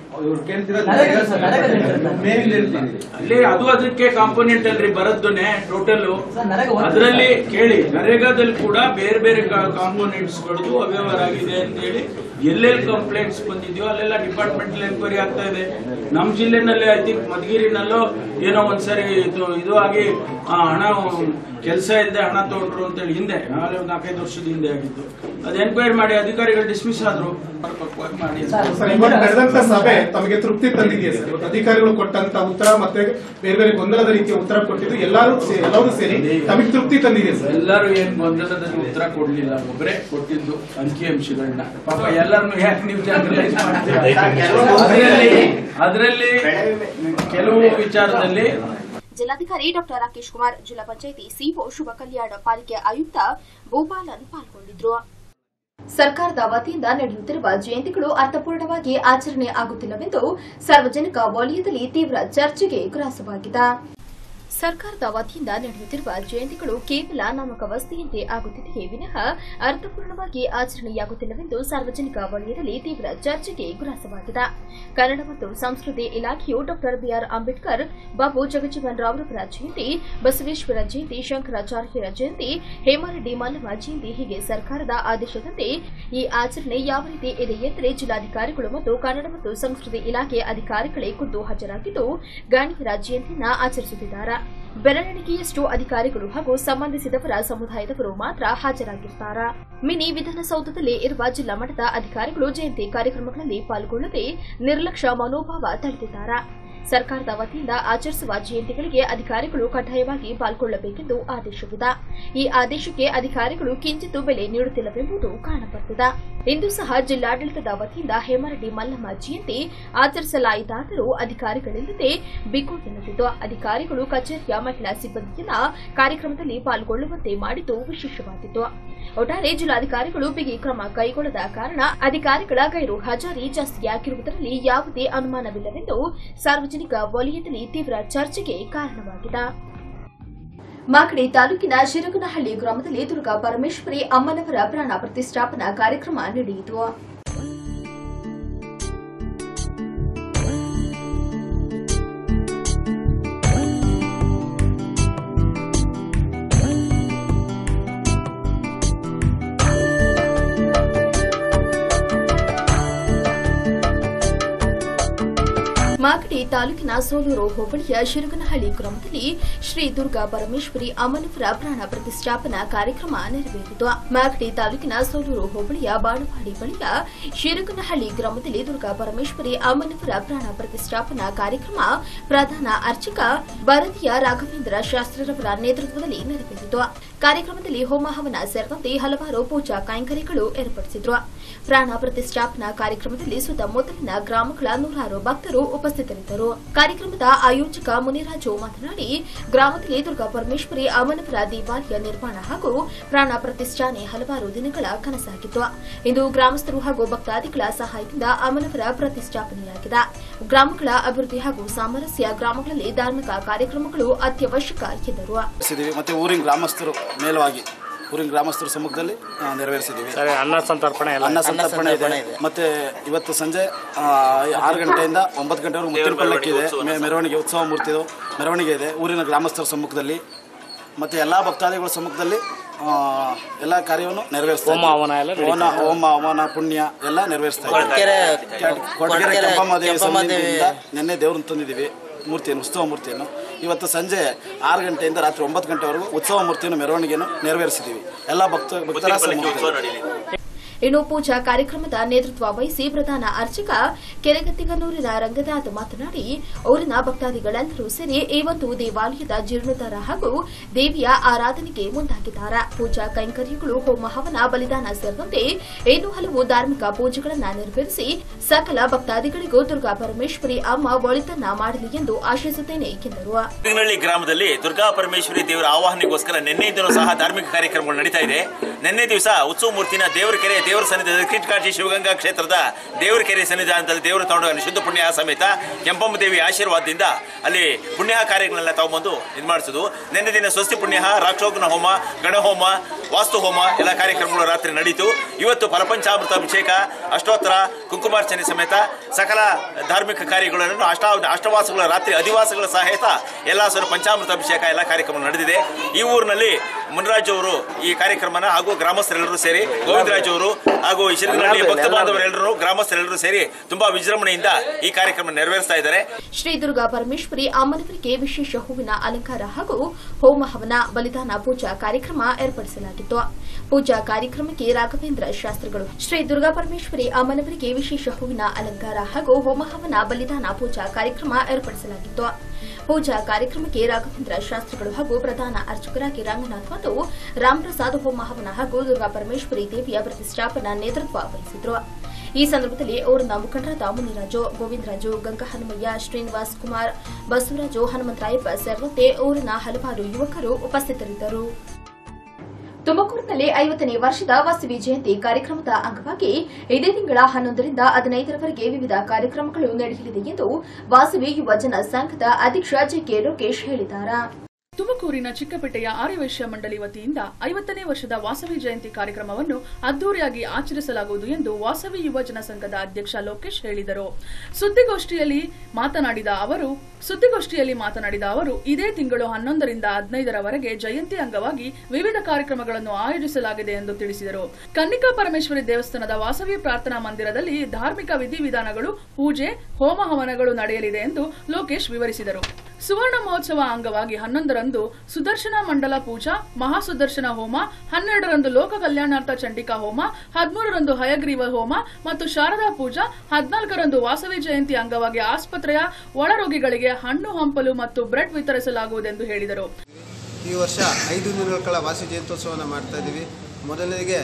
ಅಲ್ಲಿ ಅದು ಅದಕ್ಕೆ ಕಾಂಪೋನೆಂಟ್ ಅಲ್ರಿ ಬರದ್ದನೆ ಟೋಟಲ್ ಅದರಲ್ಲಿ ಕೇಳಿ ನರೇಗಾದಲ್ಲಿ ಕೂಡ ಬೇರೆ ಬೇರೆ ಕಾಂಪೋನೆಂಟ್ಸ್ ಗಳದು ಅವ್ಯವಹಾರ ಆಗಿದೆ ಅಂತ ಹೇಳಿ ಎಲ್ಲೆಲ್ಲಿ ಕಂಪ್ಲೇಂಟ್ಸ್ ಬಂದಿದ್ಯೋ ಅಲ್ಲೆಲ್ಲ ಡಿಪಾರ್ಟ್ಮೆಂಟಲ್ ಎನ್ಕ್ವೈರಿ ಆಗ್ತಾ ಇದೆ ನಮ್ ಜಿಲ್ಲೆನಲ್ಲಿ ಐ ಥಿಂಕ್ ಮಧುಗಿರಿನಲ್ಲೋ ಏನೋ ಒಂದ್ಸರಿ ಇದು ಇದು ಆಗಿ ಆ, ಹಣ ಕೆಲಸ ಇಲ್ಲದೆ ಹಣ ತಗೊಂಡ್ರು ಅಂತ ಹೇಳಿ ಹಿಂದೆ ನಾಳೆ ಒಂದು ನಾಲ್ಕೈದು ವರ್ಷದ ಹಿಂದೆ ಆಗಿದ್ದು ಅದು ಎನ್ಕ್ವೈರಿ ಮಾಡಿ ಅಧಿಕಾರಿಗಳು ಡಿಸ್ಮಿಸ್ ಆದ್ರು ಪರಿಪಕ್ವವಾಗಿ ಮಾಡಿ ಅಂತ. ಸರ್ ಇವತ್ತು ನಡೆದಂತ ಸಭೆ ತಮಗೆ ತೃಪ್ತಿ ತಂದಿದೆಯಾ ಸರ್ ಇವತ್ತು ಅಧಿಕಾರಿಗಳು ಕೊಟ್ಟಂತ ಉತ್ತರ ಮತ್ತೆ ಬೇರೆ ಬೇರೆ ಗೊಂದಲದ ರೀತಿಯ ಉತ್ತರ ಕೊಟ್ಟಿದ್ದು ಎಲ್ಲರೂ ಸೇ- ಎಲ್ಲರೂ ಸೇರಿ ತಮಗೆ ತೃಪ್ತಿ ತಂದಿದೆಯಾ ಸರ್ ಎಲ್ಲರೂ ಏನ್ ಗೊಂದಲದಲ್ಲಿ ಉತ್ತರ ಕೊಡ್ಲಿಲ್ಲ ಒಬ್ಬರೇ ಕೊಟ್ಟಿದ್ದು ಅಂಕಿಅಂಶಗಳನ್ನ ಪಾಪ ಎಲ್ಲರನ್ನು ಯಾಕೆ ನೀವು ಜನರಲೈಸ್ ಮಾಡ್ತೀರಾ ಅದರಲ್ಲಿ ಅದರಲ್ಲಿ ಕೆಲವು ವಿಚಾರದಲ್ಲಿ ಜಿಲ್ಲಾಧಿಕಾರಿ ಡಾ ರಾಕೇಶ್ ಕುಮಾರ್ ಜಿಲ್ಲಾ ಪಂಚಾಯಿತಿ ಸಿಒ ಶುಭ ಕಲ್ಯಾಣ ಪಾಲಿಕೆ ಆಯುಕ್ತ ಭೂಪಾಲನ್ ಪಾಲ್ಗೊಂಡಿದ್ರು ಸರ್ಕಾರದ ವತಿಯಿಂದ ನಡೆಯುತ್ತಿರುವ ಜಯಂತಿಗಳು ಅರ್ಥಪೂರ್ಣವಾಗಿ ಆಚರಣೆ ಆಗುತ್ತಿಲ್ಲವೆಂದು ಸಾರ್ವಜನಿಕ ವಲಯದಲ್ಲಿ ತೀವ್ರ ಚರ್ಚೆಗೆ ಗ್ರಾಸವಾಗಿದೆ ಸರ್ಕಾರದ ವತಿಯಿಂದ ನಡೆಯುತ್ತಿರುವ ಜಯಂತಿಗಳು ಕೇವಲ ನಾಮಕವಸ್ತೆಯಂತೆ ಆಗುತ್ತಿದೆಯೇ ವಿನಃ ಅರ್ಥಪೂರ್ಣವಾಗಿ ಆಚರಣೆಯಾಗುತ್ತಿಲ್ಲವೆಂದು ಸಾರ್ವಜನಿಕ ವಲಯದಲ್ಲಿ ತೀವ್ರ ಚರ್ಚೆಗೆ ಗ್ರಾಸವಾಗಿದೆ ಕನ್ನಡ ಮತ್ತು ಸಂಸ್ಕೃತಿ ಇಲಾಖೆಯು ಡಾ ಬಿಆರ್ ಅಂಬೇಡ್ಕರ್ ಬಾಬು ಜಗಜೀವನ್ ರಾವ್ರವರ ಜಯಂತಿ ಬಸವೇಶ್ವರ ಜಯಂತಿ ಶಂಕರಾಚಾರ್ಯರ ಜಯಂತಿ ಹೇಮಾರೆಡ್ಡಿ ಮಲ್ಲಮ್ಮ ಜಯಂತಿ ಹೀಗೆ ಸರ್ಕಾರದ ಆದೇಶದಂತೆ ಈ ಆಚರಣೆ ಯಾವ ರೀತಿ ಇದೆ ಎಂದರೆ ಜಿಲ್ಲಾಧಿಕಾರಿಗಳು ಮತ್ತು ಕನ್ನಡ ಮತ್ತು ಸಂಸ್ಕೃತಿ ಇಲಾಖೆ ಅಧಿಕಾರಿಗಳೇ ಖುದ್ದು ಹಾಜರಾಗಿದ್ದು ಗಣ್ಯರ ಜಯಂತಿಯನ್ನ ಆಚರಿಸುತ್ತಿದ್ದಾರೆ ಬೆರಳೆಣಿಕೆಯಷ್ಟು ಅಧಿಕಾರಿಗಳು ಹಾಗೂ ಸಂಬಂಧಿಸಿದವರ ಸಮುದಾಯದವರು ಮಾತ್ರ ಹಾಜರಾಗಿರ್ತಾರೆ ಮಿನಿ ವಿಧಾನಸೌಧದಲ್ಲಿ ಇರುವ ಜಿಲ್ಲಾ ಮಟ್ಟದ ಅಧಿಕಾರಿಗಳು ಜಯಂತಿ ಕಾರ್ಯಕ್ರಮಗಳಲ್ಲಿ ಪಾಲ್ಗೊಳ್ಳದೆ ನಿರ್ಲಕ್ಷ್ಯ ಮನೋಭಾವ ತಳೆದಿದ್ದಾರೆ ಸರ್ಕಾರದ ವತಿಯಿಂದ ಆಚರಿಸುವ ಜಯಂತಿಗಳಿಗೆ ಅಧಿಕಾರಿಗಳು ಕಡ್ಡಾಯವಾಗಿ ಪಾಲ್ಗೊಳ್ಳಬೇಕೆಂದು ಆದೇಶವಿದೆ ಈ ಆದೇಶಕ್ಕೆ ಅಧಿಕಾರಿಗಳು ಕಿಂಚಿತ್ತೂ ಬೆಲೆ ನೀಡುತ್ತಿಲ್ಲವೆಂಬುದು ಕಾಣಬರುತ್ತಿದೆ ಇಂದು ಸಹ ಜಿಲ್ಲಾಡಳಿತದ ವತಿಯಿಂದ ಹೇಮರೆಡ್ಡಿ ಮಲ್ಲಮ್ಮ ಜಯಂತಿ ಆಚರಿಸಲಾಯಿತಾದರೂ ಅಧಿಕಾರಿಗಳಿಲ್ಲದೆ ಬಿಗುತೆನ್ನುತ್ತಿದ್ದು ಅಧಿಕಾರಿಗಳು ಕಚೇರಿಯ ಮಹಿಳಾ ಸಿಬ್ಬಂದಿಯನ್ನ ಕಾರ್ಯಕ್ರಮದಲ್ಲಿ ಪಾಲ್ಗೊಳ್ಳುವಂತೆ ಮಾಡಿದ್ದು ವಿಶೇಷವಾಗಿತ್ತು ಒಟ್ಟಾರೆ ಜಿಲ್ಲಾಧಿಕಾರಿಗಳು ಬಿಗಿ ಕ್ರಮ ಕೈಗೊಳ್ಳದ ಕಾರಣ ಅಧಿಕಾರಿಗಳ ಗೈರು ಹಾಜರಿ ಜಾಸ್ತಿಯಾಗಿರುವುದರಲ್ಲಿ ಯಾವುದೇ ಅನುಮಾನವಿಲ್ಲವೆಂದು ಸಾರ್ವಜನಿಕ ವಲಯದಲ್ಲಿ ತೀವ್ರ ಚರ್ಚೆಗೆ ಕಾರಣವಾಗಿದೆ ಮಾಗಡಿ ತಾಲೂಕಿನ ಶಿರಗನಹಳ್ಳಿ ಗ್ರಾಮದಲ್ಲಿ ದುರ್ಗಾ ಪರಮೇಶ್ವರಿ ಅಮ್ಮನವರ ಪ್ರಾಣ ಪ್ರತಿಷ್ಠಾಪನಾ ಕಾರ್ಯಕ್ರಮ ನಡೆಯಿತು ಮಾಗಡಿ ತಾಲೂಕಿನ ಸೋಲೂರು ಹೋಬಳಿಯ ಶಿರಗನಹಳ್ಳಿ ಗ್ರಾಮದಲ್ಲಿ ಶ್ರೀ ದುರ್ಗಾ ಪರಮೇಶ್ವರಿ ಅಮ್ಮನವರ ಪ್ರಾಣ ಪ್ರತಿಷ್ಠಾಪನಾ ಕಾರ್ಯಕ್ರಮ ನೆರವೇರಿತು ಮಾಗಡಿ ತಾಲೂಕಿನ ಸೋಲೂರು ಹೋಬಳಿಯ ಬಾಳವಾಡಿ ಬಳಿಯ ಶಿರಗನಹಳ್ಳಿ ಗ್ರಾಮದಲ್ಲಿ ದುರ್ಗಾ ಪರಮೇಶ್ವರಿ ಅಮ್ಮನವರ ಪ್ರಾಣ ಪ್ರತಿಷ್ಠಾಪನಾ ಕಾರ್ಯಕ್ರಮ ಪ್ರಧಾನ ಅರ್ಚಕ ಭಾರತೀಯ ರಾಘವೇಂದ್ರ ಶಾಸ್ತ್ರರವರ ನೇತೃತ್ವದಲ್ಲಿ ನೆರವೇರಿತು ಕಾರ್ಯಕ್ರಮದಲ್ಲಿ ಹೋಮ ಹವನ ಸೇರಿದಂತೆ ಹಲವಾರು ಪೂಜಾ ಕೈಂಕರ್ಯಗಳು ಏರ್ಪಡಿಸಿದ್ರು ಪ್ರಾಣ ಪ್ರತಿಷ್ಠಾಪನಾ ಕಾರ್ಯಕ್ರಮದಲ್ಲಿ ಸುತ್ತಮುತ್ತಲಿನ ಗ್ರಾಮಗಳ ನೂರಾರು ಭಕ್ತರು ಉಪಸ್ಥಿತರಿದ್ದರು ಕಾರ್ಯಕ್ರಮದ ಆಯೋಜಕ ಮುನಿರಾಜು ಮಾತನಾಡಿ ಗ್ರಾಮದಲ್ಲಿ ದುರ್ಗಾ ಪರಮೇಶ್ವರಿ ಅಮ್ಮನವರ ದೇವಾಲಯ ನಿರ್ಮಾಣ ಹಾಗೂ ಪ್ರಾಣ ಪ್ರತಿಷ್ಠಾನೆ ಹಲವಾರು ದಿನಗಳ ಕನಸಾಗಿತ್ತು ಇಂದು ಗ್ರಾಮಸ್ಥರು ಹಾಗೂ ಭಕ್ತಾದಿಗಳ ಸಹಾಯದಿಂದ ಅಮ್ಮನವರ ಪ್ರತಿಷ್ಠಾಪನೆಯಾಗಿದೆ ಗ್ರಾಮಗಳ ಅಭಿವೃದ್ಧಿ ಹಾಗೂ ಸಾಮರಸ್ಯ ಗ್ರಾಮಗಳಲ್ಲಿ ಧಾರ್ಮಿಕ ಕಾರ್ಯಕ್ರಮಗಳು ಅತ್ಯವಶ್ಯಕ ಎಂದರು ನೆರವೇರಿಸಿದ್ದೀವಿ ಮತ್ತು ಊರಿನ ಗ್ರಾಮಸ್ಥರು ಮೇಲವಾಗಿ ಊರಿನ ಗ್ರಾಮಸ್ಥರ ಸಮ್ಮುಖದಲ್ಲಿ ಆ, ನೆರವೇರಿಸಿದ್ದೀವಿ ಸರಿ ಅನ್ನ ಸಂತರ್ಪಣೆ ಎಲ್ಲ ಅನ್ನ ಸಂತರ್ಪಣೆ ಇದೆ ಮತ್ತೆ ಇವತ್ತು ಸಂಜೆ ಆ, ಆರು ಗಂಟೆಯಿಂದ ಒಂಬತ್ತು ಗಂಟೆವರೆಗೂ ಮುತ್ತಿನ ಪಲ್ಲಕ್ಕಿ ಇದೆ ಮೆ- ಮೆರವಣಿಗೆ ಉತ್ಸವ ಮೂರ್ತಿದು ಮೆರವಣಿಗೆ ಇದೆ ಊರಿನ ಗ್ರಾಮಸ್ಥರ ಸಮ್ಮುಖದಲ್ಲಿ ಮತ್ತೆ ಎಲ್ಲ ಭಕ್ತಾದಿಗಳ ಸಮ್ಮುಖದಲ್ಲಿ ಆ, ಎಲ್ಲ ಕಾರ್ಯವನ್ನು ನೆರವೇರಿಸ್ತಾ ಹೋಮ ಹವನ ಎಲ್ಲ ಇದ್ದೀವಿ. ಹೋಮ ಹೋಮ ಹವನ ಪುಣ್ಯ ಎಲ್ಲ ನೆರವೇರಿಸ್ತಾ ಇದ್ದೀವಿ. ಕೊಟ್ಗೆರೆ- ಕೊಟ್ಗೆರೆ ಕೊಟ್ಗೆರೆ ಕೆಂಪಮ್ಮದೇವಿ ಕೆಂಪಮ್ಮದೇವಿ ಸನ್ನಿಧಿಯಿಂದ ನಿನ್ನೆ ದೇವ್ರನ್ನ ತಂದಿದ್ದೀವಿ ಮೂರ್ತಿಯನ್ನು ಉತ್ಸವ ಮೂರ್ತಿಯನ್ನು ಇವತ್ತು ಸಂಜೆ ಆರು ಗಂಟೆಯಿಂದ ರಾತ್ರಿ ಒಂಬತ್ತು ಗಂಟೆವರೆಗೂ ಉತ್ಸವ ಮೂರ್ತಿಯನ್ನು ಮೆರವಣಿಗೆಯನ್ನು ನೆರವೇರಿಸಿದ್ದೀವಿ ಎಲ್ಲ ಭಕ್ತ ಭಕ್ತರ ಸಮ್ಮುಖದಲ್ಲಿ ಇನ್ನು ಪೂಜಾ ಕಾರ್ಯಕ್ರಮದ ನೇತೃತ್ವ ವಹಿಸಿ ಪ್ರಧಾನ ಅರ್ಚಕ ಕೆರೆಗತ್ತಿಗನೂರಿನ ರಂಗನಾಥ್ ಮಾತನಾಡಿ ಊರಿನ ಭಕ್ತಾದಿಗಳೆಲ್ಲರೂ ಸೇರಿ ಈ ಒಂದು ದೇವಾಲಯದ ಜೀರ್ಣೋದ್ಧಾರ ಹಾಗೂ ದೇವಿಯ ಆರಾಧನೆಗೆ ಮುಂದಾಗಿದ್ದಾರೆ ಪೂಜಾ ಕೈಂಕರ್ಯಗಳು ಹೋಮ ಹವನ ಬಲಿದಾನ ಸೇರಿದಂತೆ ಇನ್ನೂ ಹಲವು ಧಾರ್ಮಿಕ ಪೂಜೆಗಳನ್ನು ನೆರವೇರಿಸಿ ಸಕಲ ಭಕ್ತಾದಿಗಳಿಗೂ ದುರ್ಗಾ ಪರಮೇಶ್ವರಿ ಅಮ್ಮ ಒಳಿತನ್ನ ಮಾಡಲಿ ಎಂದು ಆಶಿಸುತ್ತೇನೆ ಎಂದರು ತಿಂಗನಹಳ್ಳಿ ಗ್ರಾಮದಲ್ಲಿ ದುರ್ಗಾ ಪರಮೇಶ್ವರಿ ದೇವರ ಆವಾಹನೆಗೋಸ್ಕರ ನಿನ್ನೆಯಿಂದಲೂ ಸಹ ಧಾರ್ಮಿಕ ಕಾರ್ಯಕ್ರಮಗಳು ನಡೀತಾ ಇದೆ ನಿನ್ನೆ ದಿವಸ ಉತ್ಸವ ಮೂರ್ತಿನ ದೇವರ ಕೆರೆ ದೇವರ ಸನ್ನಿಧಾನ ಕಿಟ್ಕಾಟಿ ಶಿವಗಂಗಾ ಕ್ಷೇತ್ರದ ದೇವರ ಕೆರೆ ಸನ್ನಿಧಾನದಲ್ಲಿ ದೇವರು ತಗೊಂಡು ಶುದ್ಧ ಪುಣ್ಯ ಸಮೇತ ಕೆಂಪಮ್ಮ ದೇವಿ ಆಶೀರ್ವಾದದಿಂದ ಅಲ್ಲಿ ಪುಣ್ಯ ಕಾರ್ಯಗಳನ್ನೆಲ್ಲ ತಗೊಂಬಂದು ಇದು ಮಾಡಿಸೋದು ನಿನ್ನೆ ದಿನ ಸ್ವಸ್ತಿ ಪುಣ್ಯ ರಾಕ್ಷೋಗ್ನ ಹೋಮ ಗಣಹೋಮ ವಾಸ್ತು ಹೋಮ ಎಲ್ಲ ಕಾರ್ಯಕ್ರಮಗಳು ರಾತ್ರಿ ನಡೀತು ಇವತ್ತು ಫಲಪಂಚಾಮೃತ ಅಭಿಷೇಕ ಅಷ್ಟೋತ್ತರ ಕುಂಕುಮಾರ್ಚನೆ ಸಮೇತ ಸಕಲ ಧಾರ್ಮಿಕ ಕಾರ್ಯಗಳನ್ನು ಅಷ್ಟ ಅಷ್ಟವಾಸಗಳ ರಾತ್ರಿ ಅಧಿವಾಸಗಳ ಸಹಿತ ಎಲ್ಲ ಸರ್ ಪಂಚಾಮೃತ ಅಭಿಷೇಕ ಎಲ್ಲ ಕಾರ್ಯಕ್ರಮ ನಡೆದಿದೆ ಈ ಊರಿನಲ್ಲಿ ಮುನರಾಜ್ ಅವರು ಈ ಕಾರ್ಯಕ್ರಮನ ಹಾಗೂ ಗ್ರಾಮಸ್ಥರೆಲ್ಲರೂ ಸೇರಿ ಗೋವಿಂದರಾಜ್ ಅವರು ಹಾಗೂ ಈ ಶಿರಗನಹಳ್ಳಿ ಭಕ್ತ ಬಾಂಧವರೆಲ್ಲರೂ ಗ್ರಾಮಸ್ಥರೆಲ್ಲರೂ ಸೇರಿ ತುಂಬಾ ವಿಜೃಂಭಣೆಯಿಂದ ಈ ಕಾರ್ಯಕ್ರಮ ನೆರವೇರಿಸ್ತಾ ಇದ್ದಾರೆ ಶ್ರೀ ದುರ್ಗಾ ಪರಮೇಶ್ವರಿ ಅಮ್ಮನವರಿಗೆ ವಿಶೇಷ ಹೂವಿನ ಅಲಂಕಾರ ಹಾಗೂ ಹೋಮ ಹವನ ಬಲಿದಾನ ಪೂಜಾ ಕಾರ್ಯಕ್ರಮ ಏರ್ಪಡಿಸಲಾಗಿತ್ತು ಪೂಜಾ ಕಾರ್ಯಕ್ರಮಕ್ಕೆ ರಾಘವೇಂದ್ರ ಶಾಸ್ತ್ರಿಗಳು ಶ್ರೀ ದುರ್ಗಾ ಪರಮೇಶ್ವರಿ ಅಮ್ಮನವರಿಗೆ ವಿಶೇಷ ಹೂವಿನ ಅಲಂಕಾರ ಹಾಗೂ ಹೋಮ ಹವನ ಬಲಿದಾನ ಪೂಜಾ ಕಾರ್ಯಕ್ರಮ ಏರ್ಪಡಿಸಲಾಗಿತ್ತು ಪೂಜಾ ಕಾರ್ಯಕ್ರಮಕ್ಕೆ ರಾಘವೇಂದ್ರ ಶಾಸ್ತ್ರಿಗಳು ಹಾಗೂ ಪ್ರಧಾನ ಅರ್ಚಕರಾಗಿ ರಂಗನಾಥ್ ಮತ್ತು ರಾಮಪ್ರಸಾದ್ ಹೋಮ ಹವನ ಹಾಗೂ ದುರ್ಗಾ ಪರಮೇಶ್ವರಿ ದೇವಿಯ ಪ್ರತಿಷ್ಠಾಪನಾ ನೇತೃತ್ವ ವಹಿಸಿದ್ರು ಈ ಸಂದರ್ಭದಲ್ಲಿ ಊರಿನ ಮುಖಂಡರಾದ ಮುನಿರಾಜು ಗೋವಿಂದರಾಜು ಗಂಗಾ ಹನುಮಯ್ಯ ಶ್ರೀನಿವಾಸ್ ಕುಮಾರ್ ಬಸವರಾಜು ಹನುಮಂತರಾಯಪ್ಪ ಸೇರಿದಂತೆ ಊರಿನ ಹಲವಾರು ಯುವಕರು ಉಪಸ್ಥಿತರಿದ್ದರು ತುಮಕೂರಿನಲ್ಲಿ ಐವತ್ತನೇ ವರ್ಷದ ವಾಸವಿ ಜಯಂತಿ ಕಾರ್ಯಕ್ರಮದ ಅಂಗವಾಗಿ ಇದೇ ತಿಂಗಳ ಹನ್ನೊಂದರಿಂದ ಹದಿನೈದರವರೆಗೆ ವಿವಿಧ ಕಾರ್ಯಕ್ರಮಗಳು ನಡೆಯಲಿದೆ ಎಂದು ವಾಸವಿ ಯುವ ಜನ ಸಂಘದ ಅಧ್ಯಕ್ಷ ಜಿಕೆ ಲೋಕೇಶ್ ಹೇಳಿದ್ದಾರೆ ತುಮಕೂರಿನ ಚಿಕ್ಕಪೇಟೆಯ ಆರ್ಯವೈಶ್ಯ ಮಂಡಳಿ ವತಿಯಿಂದ ಐವತ್ತನೇ ವರ್ಷದ ವಾಸವಿ ಜಯಂತಿ ಕಾರ್ಯಕ್ರಮವನ್ನು ಅದ್ದೂರಿಯಾಗಿ ಆಚರಿಸಲಾಗುವುದು ಎಂದು ವಾಸವಿ ಯುವಜನ ಸಂಘದ ಅಧ್ಯಕ್ಷ ಲೋಕೇಶ್ ಹೇಳಿದರು ಸುದ್ದಿಗೋಷ್ಠಿಯಲ್ಲಿ ಮಾತನಾಡಿದ ಅವರು ಸುದ್ದಿಗೋಷ್ಠಿಯಲ್ಲಿ ಮಾತನಾಡಿದ ಅವರು ಇದೇ ತಿಂಗಳು ಹನ್ನೊಂದರಿಂದ ಹದಿನೈದರವರೆಗೆ ಜಯಂತಿ ಅಂಗವಾಗಿ ವಿವಿಧ ಕಾರ್ಯಕ್ರಮಗಳನ್ನು ಆಯೋಜಿಸಲಾಗಿದೆ ಎಂದು ತಿಳಿಸಿದರು ಕನ್ನಿಕಾ ಪರಮೇಶ್ವರಿ ದೇವಸ್ಥಾನದ ವಾಸವಿ ಪ್ರಾರ್ಥನಾ ಮಂದಿರದಲ್ಲಿ ಧಾರ್ಮಿಕ ವಿಧಿವಿಧಾನಗಳು ಪೂಜೆ ಹೋಮ ಹವನಗಳು ನಡೆಯಲಿದೆ ಎಂದು ಲೋಕೇಶ್ ವಿವರಿಸಿದರು ಸುವರ್ಣ ಮಹೋತ್ಸವ ಅಂಗವಾಗಿ ಹನ್ನೊಂದರಂದು ಸುದರ್ಶನ ಮಂಡಲ ಪೂಜಾ ಮಹಾಸುದರ್ಶನ ಹೋಮ ಹನ್ನೆರಡರಂದು ಲೋಕ ಕಲ್ಯಾಣಾರ್ಥ ಚಂಡಿಕಾ ಹೋಮ ಹದಿಮೂರರಂದು ಹಯಗ್ರೀವ ಹೋಮ ಮತ್ತು ಶಾರದಾ ಪೂಜಾ ಹದಿನಾಲ್ಕರಂದು ವಾಸವಿ ಜಯಂತಿ ಅಂಗವಾಗಿ ಆಸ್ಪತ್ರೆಯ ಒಳರೋಗಿಗಳಿಗೆ ಹಣ್ಣು ಹಂಪಲು ಮತ್ತು ಬ್ರೆಡ್ ವಿತರಿಸಲಾಗುವುದೆಂದು ಹೇಳಿದರು ಈ ವರ್ಷ ಐದು ದಿನಗಳ ಕಾಲ ವಾಸಿ ಜಯಂತ್ಯೋತ್ಸವನ ಮಾಡ್ತಾ ಇದ್ದೀವಿ ಮೊದಲನೇಗೆ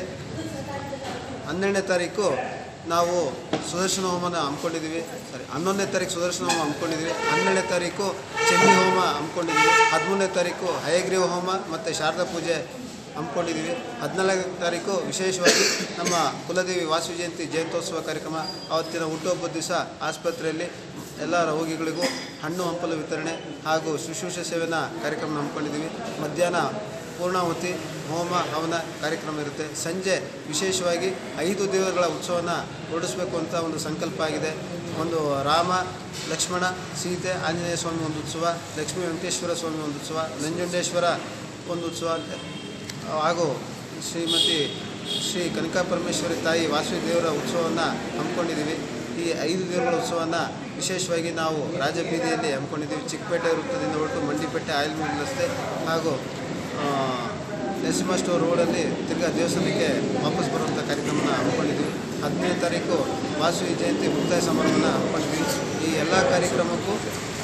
ಹನ್ನೆರಡನೇ ತಾರೀಕು ನಾವು ಸುದರ್ಶನ ಹೋಮನ ಹಮ್ಮಿಕೊಂಡಿದ್ದೀವಿ ಸಾರಿ ಹನ್ನೊಂದನೇ ತಾರೀಕು ಸುದರ್ಶನ ಹೋಮ ಹಮ್ಮಿಕೊಂಡಿದ್ದೀವಿ ಹನ್ನೆರಡನೇ ತಾರೀಕು ಚಂಡಿ ಹೋಮ ಹಮ್ಮಿಕೊಂಡಿದ್ದೀವಿ ಹದಿಮೂರನೇ ತಾರೀಕು ಹಯಗ್ರೀವ ಹೋಮ ಮತ್ತು ಶಾರದಾ ಪೂಜೆ ಹಮ್ಮಿಕೊಂಡಿದ್ದೀವಿ ಹದಿನಾಲ್ಕನೇ ತಾರೀಕು ವಿಶೇಷವಾಗಿ ನಮ್ಮ ಕುಲದೇವಿ ವಾಸು ಜಯಂತಿ ಜಯಂತ್ಯೋತ್ಸವ ಕಾರ್ಯಕ್ರಮ ಅವತ್ತಿನ ಹುಟ್ಟುಹಬ್ಬದ ದಿವಸ ಆಸ್ಪತ್ರೆಯಲ್ಲಿ ಎಲ್ಲ ರೋಗಿಗಳಿಗೂ ಹಣ್ಣು ಹಂಪಲು ವಿತರಣೆ ಹಾಗೂ ಶುಶ್ರೂಷೆ ಸೇವೆನ ಕಾರ್ಯಕ್ರಮ ಹಮ್ಮಿಕೊಂಡಿದ್ದೀವಿ ಮಧ್ಯಾಹ್ನ ಪೂರ್ಣಾಹುತಿ ಹೋಮ ಹವನ ಕಾರ್ಯಕ್ರಮ ಇರುತ್ತೆ ಸಂಜೆ ವಿಶೇಷವಾಗಿ ಐದು ದೇವರುಗಳ ಉತ್ಸವನ ಹೊರಡಿಸಬೇಕು ಅಂತ ಒಂದು ಸಂಕಲ್ಪ ಆಗಿದೆ ಒಂದು ರಾಮ ಲಕ್ಷ್ಮಣ ಸೀತೆ ಆಂಜನೇಯ ಸ್ವಾಮಿ ಒಂದು ಉತ್ಸವ ಲಕ್ಷ್ಮೀ ವೆಂಕಟೇಶ್ವರ ಸ್ವಾಮಿ ಒಂದು ಉತ್ಸವ ನಂಜುಂಡೇಶ್ವರ ಒಂದು ಉತ್ಸವ ಹಾಗೂ ಶ್ರೀಮತಿ ಶ್ರೀ ಕನಕಪರಮೇಶ್ವರಿ ತಾಯಿ ವಾಸವಿ ದೇವರ ಉತ್ಸವವನ್ನು ಹಮ್ಮಿಕೊಂಡಿದ್ದೀವಿ ಈ ಐದು ದೇವರುಗಳ ಉತ್ಸವವನ್ನು ವಿಶೇಷವಾಗಿ ನಾವು ರಾಜಬೀದಿಯಲ್ಲಿ ಹಮ್ಮಿಕೊಂಡಿದ್ದೀವಿ ಚಿಕ್ಕಪೇಟೆ ವೃತ್ತದಿಂದ ಹೊರಟು ಮಂಡಿಪೇಟೆ ಆಯಿಲ್ ಮಿಲ್ ರಸ್ತೆ ಹಾಗೂ ಆ, ನರಸಿಂಹ ಸ್ಟೋರ್ ರೋಡಲ್ಲಿ ತಿರ್ಗಾ ದೇವಸ್ಥಾನಕ್ಕೆ ವಾಪಸ್ ಬರುವಂಥ ಕಾರ್ಯಕ್ರಮನ ಹಮ್ಮಿಕೊಂಡಿದ್ದೀವಿ ಹದಿನೈದು ತಾರೀಕು ವಾಸವಿ ಜಯಂತಿ ಮುಕ್ತಾಯ ಸಮಾರಂಭನ ಹಮ್ಮಿಕೊಂಡಿದ್ವಿ ಈ ಎಲ್ಲ ಕಾರ್ಯಕ್ರಮಕ್ಕೂ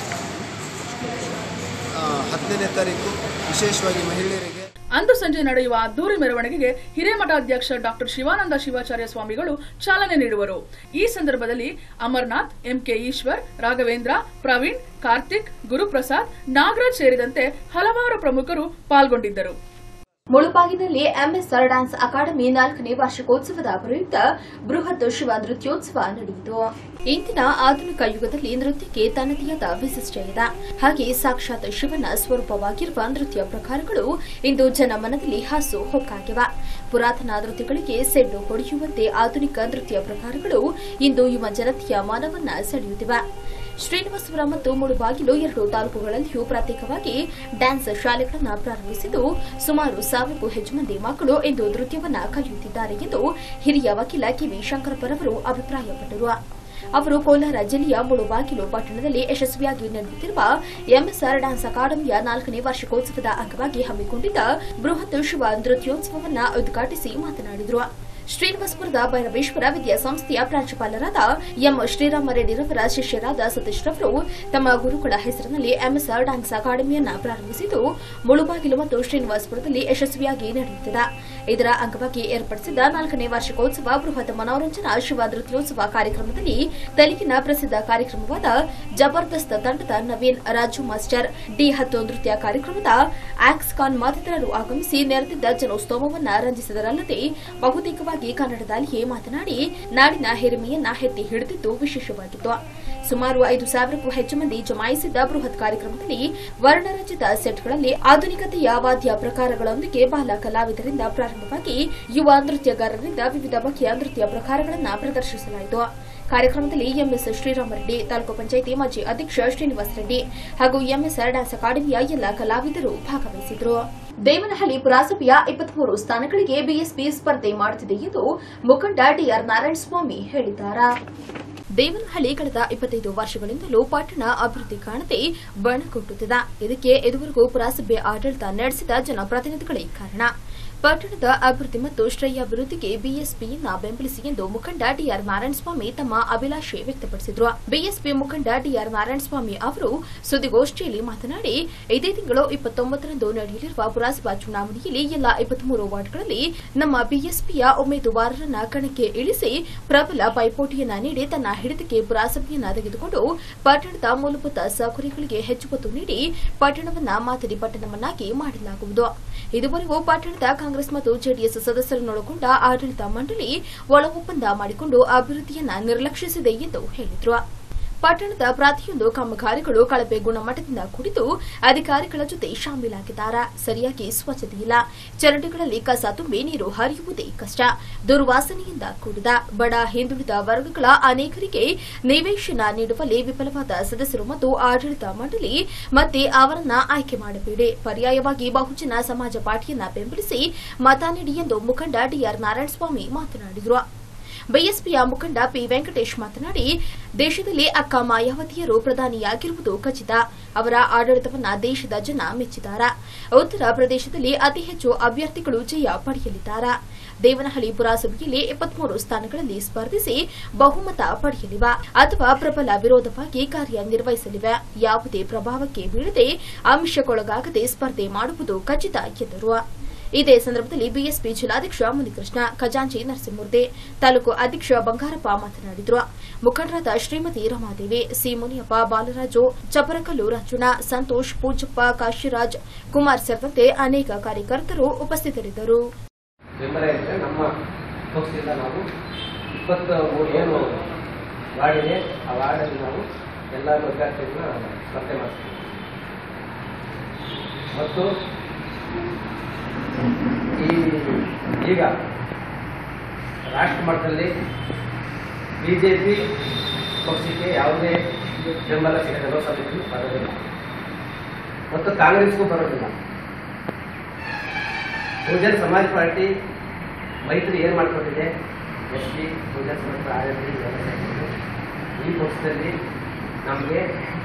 ಆ, ಹದಿನೈದನೇ ತಾರೀಕು ವಿಶೇಷವಾಗಿ ಮಹಿಳೆಯರಿಗೆ ಅಂದು ಸಂಜೆ ನಡೆಯುವ ಅದ್ದೂರಿ ಮೆರವಣಿಗೆಗೆ ಹಿರೇಮಠಾಧ್ಯಕ್ಷ ಡಾಕ್ಟರ್ ಶಿವಾನಂದ ಶಿವಾಚಾರ್ಯ ಸ್ವಾಮಿಗಳು ಚಾಲನೆ ನೀಡುವರು ಈ ಸಂದರ್ಭದಲ್ಲಿ ಅಮರ್ನಾಥ್ ಎಂಕೆ ಈಶ್ವರ್ ರಾಘವೇಂದ್ರ ಪ್ರವೀಣ್ ಕಾರ್ತಿಕ್ ಗುರುಪ್ರಸಾದ್ ನಾಗರಾಜ್ ಸೇರಿದಂತೆ ಹಲವಾರು ಪ್ರಮುಖರು ಪಾಲ್ಗೊಂಡಿದ್ದರು ಮುಳುಬಾಗಿನಲ್ಲಿ ಎಂಎಸ್ಆರ್ ಡ್ಯಾನ್ಸ್ ಅಕಾಡೆಮಿ ನಾಲ್ಕನೇ ವಾರ್ಷಿಕೋತ್ಸವದ ಪ್ರಯುಕ್ತ ಬೃಹತ್ ಶಿವ ನೃತ್ಯೋತ್ಸವ ನಡೆಯಿತು ಇಂದಿನ ಆಧುನಿಕ ಯುಗದಲ್ಲಿ ನೃತ್ಯಕ್ಕೆ ತನ್ನದೇ ಆದ ವಿಶಿಷ್ಟ ಇದೆ ಹಾಗೆ ಸಾಕ್ಷಾತ್ ಶಿವನ ಸ್ವರೂಪವಾಗಿರುವ ನೃತ್ಯ ಪ್ರಕಾರಗಳು ಇಂದು ಜನಮನದಲ್ಲಿ ಹಾಸು ಹೊಕ್ಕಾಗಿವೆ ಪುರಾತನ ನೃತ್ಯಗಳಿಗೆ ಸೆಡ್ಡು ಹೊಡೆಯುವಂತೆ ಆಧುನಿಕ ನೃತ್ಯ ಪ್ರಕಾರಗಳು ಇಂದು ಯುವ ಜನತೆಯ ಮನವನ್ನ ಸೆಳೆಯುತ್ತಿವೆ ಶ್ರೀನಿವಾಸಪುರ ಮತ್ತು ಮುಳುಬಾಗಿಲು ಎರಡು ತಾಲೂಕುಗಳಲ್ಲಿಯೂ ಪ್ರತ್ಯೇಕವಾಗಿ ಡ್ಯಾನ್ಸ್ ಶಾಲೆಗಳನ್ನು ಪ್ರಾರಂಭಿಸಿದ್ದು ಸುಮಾರು ಸಾವಿರಕ್ಕೂ ಹೆಚ್ಚು ಮಂದಿ ಮಕ್ಕಳು ಇಂದು ನೃತ್ಯವನ್ನ ಕಲಿಯುತ್ತಿದ್ದಾರೆ ಎಂದು ಹಿರಿಯ ವಕೀಲ ಕಿವಿ ಶಂಕರಪ್ಪರವರು ಅಭಿಪ್ರಾಯಪಟ್ಟರು ಅವರು ಕೋಲಾರ ಜಿಲ್ಲೆಯ ಮುಳುಬಾಗಿಲು ಪಟ್ಟಣದಲ್ಲಿ ಯಶಸ್ವಿಯಾಗಿ ನಡೆಯುತ್ತಿರುವ ಎಂಎಸ್ಆರ್ ಡ್ಯಾನ್ಸ್ ಅಕಾಡೆಮಿಯ ನಾಲ್ಕನೇ ವಾರ್ಷಿಕೋತ್ಸವದ ಅಂಗವಾಗಿ ಹಮ್ಮಿಕೊಂಡಿದ್ದ ಬೃಹತ್ ಶಿವ ನೃತ್ಯೋತ್ಸವವನ್ನು ಉದ್ಘಾಟಿಸಿ ಮಾತನಾಡಿದರು ಶ್ರೀನಿವಾಸಪುರದ ಭೈರವೇಶ್ವರ ವಿದ್ಯಾಸಂಸ್ಥೆಯ ಪ್ರಾಂಶುಪಾಲರಾದ ಎಂ ಶ್ರೀರಾಮರೆಡ್ಡಿರವರ ಶಿಷ್ಯರಾದ ಸತೀಶ್ ರವರು ತಮ್ಮ ಗುರುಗಳ ಹೆಸರಿನಲ್ಲಿ ಎಂಎಸ್ಆರ್ ಡ್ಯಾನ್ಸ್ ಅಕಾಡೆಮಿಯನ್ನ ಪ್ರಾರಂಭಿಸಿದ್ದು ಮುಳುಬಾಗಿಲು ಮತ್ತು ಶ್ರೀನಿವಾಸಪುರದಲ್ಲಿ ಯಶಸ್ವಿಯಾಗಿ ನಡೆಯುತ್ತಿದೆ ಇದರ ಅಂಗವಾಗಿ ಏರ್ಪಡಿಸಿದ್ದ ನಾಲ್ಕನೇ ವಾರ್ಷಿಕೋತ್ಸವ ಬೃಹತ್ ಮನೋರಂಜನಾ ಶಿವ ನೃತ್ಯೋತ್ಸವ ಕಾರ್ಯಕ್ರಮದಲ್ಲಿ ತೆಲುಗಿನ ಪ್ರಸಿದ್ಧ ಕಾರ್ಯಕ್ರಮವಾದ ಜಬರ್ದಸ್ತ್ ತಂಡದ ನವೀನ್ ರಾಜು ಮಾಸ್ಟರ್ ಡಿ ಹತ್ತು ನೃತ್ಯ ಕಾರ್ಯಕ್ರಮದ ಆಕ್ಸ್ ಖಾನ್ ಮತ್ತಿತರರು ಆಗಮಿಸಿ ನೆರೆದಿದ್ದ ಜನೋತ್ಸವವನ್ನ ರಂಜಿಸಿದರಲ್ಲದೆ ಬಹುತೇಕವಾಗಿ ಕನ್ನಡದಲ್ಲಿಯೇ ಮಾತನಾಡಿ ನಾಡಿನ ಹಿರಿಮೆಯನ್ನ ಎತ್ತಿ ಹಿಡಿದಿದ್ದು ವಿಶೇಷವಾಗಿತ್ತು ಸುಮಾರು ಐದು ಸಾವಿರಕ್ಕೂ ಹೆಚ್ಚು ಮಂದಿ ಜಮಾಯಿಸಿದ್ದ ಬೃಹತ್ ಕಾರ್ಯಕ್ರಮದಲ್ಲಿ ವರ್ಣರಂಜಿತ ಸೆಟ್ಗಳಲ್ಲಿ ಆಧುನಿಕತೆಯ ವಾದ್ಯ ಪ್ರಕಾರಗಳೊಂದಿಗೆ ಬಾಲ ಕಲಾವಿದರಿಂದ ಪ್ರಾರಂಭವಾಗಿ ಯುವ ನೃತ್ಯಗಾರರಿಂದ ವಿವಿಧ ಬಗೆಯ ನೃತ್ಯ ಪ್ರಕಾರಗಳನ್ನು ಪ್ರದರ್ಶಿಸಲಾಯಿತು ಕಾರ್ಯಕ್ರಮದಲ್ಲಿ ಎಂಎಸ್ ಶ್ರೀರಾಮರೆಡ್ಡಿ ತಾಲೂಕು ಪಂಚಾಯಿತಿ ಮಾಜಿ ಅಧ್ಯಕ್ಷ ಶ್ರೀನಿವಾಸ ರೆಡ್ಡಿ ಹಾಗೂ ಎಂಎಸ್ಆರ್ ಡ್ಯಾನ್ಸ್ ಅಕಾಡೆಮಿಯ ಎಲ್ಲ ಕಲಾವಿದರು ಭಾಗವಹಿಸಿದರು ದೇವನಹಳ್ಳಿ ಪುರಸಭೆಯ ಇಪ್ಪತ್ಮೂರು ಸ್ಥಾನಗಳಿಗೆ ಬಿಎಸ್ಪಿ ಸ್ಪರ್ಧೆ ಮಾಡುತ್ತಿದೆ ಎಂದು ಮುಖಂಡ ಡಿಆರ್ ನಾರಾಯಣಸ್ವಾಮಿ ಹೇಳಿದ್ದಾರೆ ದೇವನಹಳ್ಳಿ ಕಳೆದ ಇಪ್ಪತ್ತೈದು ವರ್ಷಗಳಿಂದಲೂ ಪಟ್ಟಣ ಅಭಿವೃದ್ಧಿ ಕಾಣದೆ ಬಣಕೊಟ್ಟುತ್ತಿದೆ ಇದಕ್ಕೆ ಇದುವರೆಗೂ ಪುರಸಭೆ ಆಡಳಿತ ನಡೆಸಿದ ಜನಪ್ರತಿನಿಧಿಗಳೇ ಕಾರಣ ಪಟ್ಟಣದ ಅಭಿವೃದ್ಧಿ ಮತ್ತು ಶ್ರೇಯಾಭಿವೃದ್ಧಿಗೆ ಬಿಎಸ್ಪಿಯನ್ನ ಬೆಂಬಲಿಸಿ ಎಂದು ಮುಖಂಡ ಡಿಆರ್ ನಾರಾಯಣಸ್ವಾಮಿ ತಮ್ಮ ಅಭಿಲಾಷೆ ವ್ಯಕ್ತಪಡಿಸಿದರು ಬಿಎಸ್ಪಿ ಮುಖಂಡ ಡಿಆರ್ ನಾರಾಯಣಸ್ವಾಮಿ ಅವರು ಸುದ್ದಿಗೋಷ್ಠಿಯಲ್ಲಿ ಮಾತನಾಡಿ ಇದೇ ತಿಂಗಳು ಇಪ್ಪತ್ತೊಂಬತ್ತರಂದು ನಡೆಯಲಿರುವ ಪುರಸಭಾ ಚುನಾವಣೆಯಲ್ಲಿ ಎಲ್ಲಾ ಇಪ್ಪತ್ಮೂರು ವಾರ್ಡ್ಗಳಲ್ಲಿ ನಮ್ಮ ಬಿಎಸ್ಪಿಯ ಉಮೇದುವಾರರನ್ನ ಕಣಕ್ಕೆ ಇಳಿಸಿ ಪ್ರಬಲ ಪೈಪೋಟಿಯನ್ನ ನೀಡಿ ತನ್ನ ಹಿಡಿತಕ್ಕೆ ಪುರಸಭೆಯನ್ನ ತೆಗೆದುಕೊಂಡು ಪಟ್ಟಣದ ಮೂಲಭೂತ ಸೌಕರ್ಯಗಳಿಗೆ ಹೆಚ್ಚು ಒತ್ತು ನೀಡಿ ಪಟ್ಟಣವನ್ನ ಮಾದರಿ ಪಟ್ಟಣವನ್ನಾಗಿ ಮಾಡಲಾಗುವುದು ಇದುವರೆಗೂ ಪಟ್ಟಣದ ಕಾಂಗ್ರೆಸ್ ಮತ್ತು ಜೆಡಿಎಸ್ ಸದಸ್ಯರನ್ನೊಳಗೊಂಡ ಆಡಳಿತ ಮಂಡಳಿ ಒಳ ಒಪ್ಪಂದ ಮಾಡಿಕೊಂಡು ಅಭಿವೃದ್ಧಿಯನ್ನ ನಿರ್ಲಕ್ಷಿಸಿದೆ ಎಂದು ಹೇಳಿದರು ಪಟ್ಟಣದ ಪ್ರತಿಯೊಂದು ಕಾಮಗಾರಿಗಳು ಕಳಪೆ ಗುಣಮಟ್ಟದಿಂದ ಕೂಡಿದ್ದು ಅಧಿಕಾರಿಗಳ ಜೊತೆ ಶಾಮೀಲಾಗಿದ್ದಾರೆ ಸರಿಯಾಗಿ ಸ್ವಚ್ಛತೆ ಇಲ್ಲ ಚರಂಡಿಗಳಲ್ಲಿ ಕಸ ತುಂಬಿ ನೀರು ಹರಿಯುವುದೇ ಕಷ್ಟ ದುರ್ವಾಸನೆಯಿಂದ ಕೂಡಿದ ಬಡ ಹಿಂದುಳಿದ ವರ್ಗಗಳ ಅನೇಕರಿಗೆ ನಿವೇಶನ ನೀಡುವಲ್ಲಿ ವಿಫಲವಾದ ಸದಸ್ಯರು ಮತ್ತು ಆಡಳಿತ ಮಂಡಳಿ ಮತ್ತೆ ಅವರನ್ನ ಆಯ್ಕೆ ಮಾಡಬೇಡಿ ಪರ್ಯಾಯವಾಗಿ ಬಹುಜನ ಸಮಾಜ ಪಾರ್ಟಿಯನ್ನ ಬೆಂಬಲಿಸಿ ಮತ ನೀಡಿ ಎಂದು ಮುಖಂಡ ಡಿಆರ್ ನಾರಾಯಣಸ್ವಾಮಿ ಮಾತನಾಡಿದರು ಬಿಎಸ್ಪಿಯ ಮುಖಂಡ ಪಿ ವೆಂಕಟೇಶ್ ಮಾತನಾಡಿ ದೇಶದಲ್ಲಿ ಅಕ್ಕ ಮಾಯಾವತಿಯರು ಪ್ರಧಾನಿಯಾಗಿರುವುದು ಖಚಿತ ಅವರ ಆಡಳಿತವನ್ನ ದೇಶದ ಜನ ಮೆಚ್ಚಿದ್ದಾರೆ ಉತ್ತರ ಪ್ರದೇಶದಲ್ಲಿ ಅತಿ ಹೆಚ್ಚು ಅಭ್ಯರ್ಥಿಗಳು ಜಯ ಪಡೆಯಲಿದ್ದಾರೆ ದೇವನಹಳ್ಳಿ ಪುರಸಭೆಯಲ್ಲಿ ಇಪ್ಪತ್ಮೂರು ಸ್ಥಾನಗಳಲ್ಲಿ ಸ್ಪರ್ಧಿಸಿ ಬಹುಮತ ಪಡೆಯಲಿವೆ ಅಥವಾ ಪ್ರಬಲ ವಿರೋಧವಾಗಿ ಕಾರ್ಯನಿರ್ವಹಿಸಲಿವೆ ಯಾವುದೇ ಪ್ರಭಾವಕ್ಕೆ ಬೀಳದೆ ಅಂಶಕ್ಕೊಳಗಾಗದೆ ಸ್ಪರ್ಧೆ ಮಾಡುವುದು ಖಚಿತ ಎಂದರು ಇದೇ ಸಂದರ್ಭದಲ್ಲಿ ಬಿಎಸ್ಪಿ ಜಿಲ್ಲಾಧ್ಯಕ್ಷ ಮುನಿಕೃಷ್ಣ ಖಜಾಂಚಿ ನರಸಿಂಹಮೂರ್ತಿ ತಾಲೂಕು ಅಧ್ಯಕ್ಷ ಬಂಗಾರಪ್ಪ ಮಾತನಾಡಿದರು ಮುಖಂಡರಾದ ಶ್ರೀಮತಿ ರಮಾದೇವಿ ಸಿ ಮುನಿಯಪ್ಪ ಬಾಲರಾಜು ಚಪರಕಲ್ಲು ರಾಜುಣ ಸಂತೋಷ್ ಪೂಜಪ್ಪ ಕಾಶಿರಾಜ್ ಕುಮಾರ್ ಸೇರಿದಂತೆ ಅನೇಕ ಕಾರ್ಯಕರ್ತರು ಉಪಸ್ಥಿತರಿದ್ದರು ಬೆಂಬಲ ಇರುತ್ತೆ ನಮ್ಮ ಪಕ್ಷದಿಂದ ನಾವು ಇಪ್ಪತ್ತ ಮೂರು ಏನು ವಾರ್ಡ್ ಇದೆ ಆ ವಾರ್ಡಲ್ಲಿ ನಾವು ಎಲ್ಲ ವಿದ್ಯಾರ್ಥಿಗಳನ್ನ ಸ್ಪರ್ಧೆ ಮಾಡ್ತೀವಿ ಮತ್ತು ಈ ಈಗ ರಾಷ್ಟ್ರ ಮಟ್ಟದಲ್ಲಿ ಬಿ ಜೆ ಪಿ ಪಕ್ಷಕ್ಕೆ ಯಾವುದೇ ಬೆಂಬಲ ಸಿಗದ ಲೋಕಸಭೆಯಲ್ಲಿ ಬರೋದಿಲ್ಲ ಮತ್ತು ಕಾಂಗ್ರೆಸ್ಗೂ ಬರೋದಿಲ್ಲ ಬಹುಜನ್ ಸಮಾಜ್ ಪಾರ್ಟಿ ಮೈತ್ರಿ ಏನು ಮಾಡ್ಕೊಂಡಿದೆ S P Bahujan Samaj R S D ಈ ಪಕ್ಷದಲ್ಲಿ ನಮಗೆ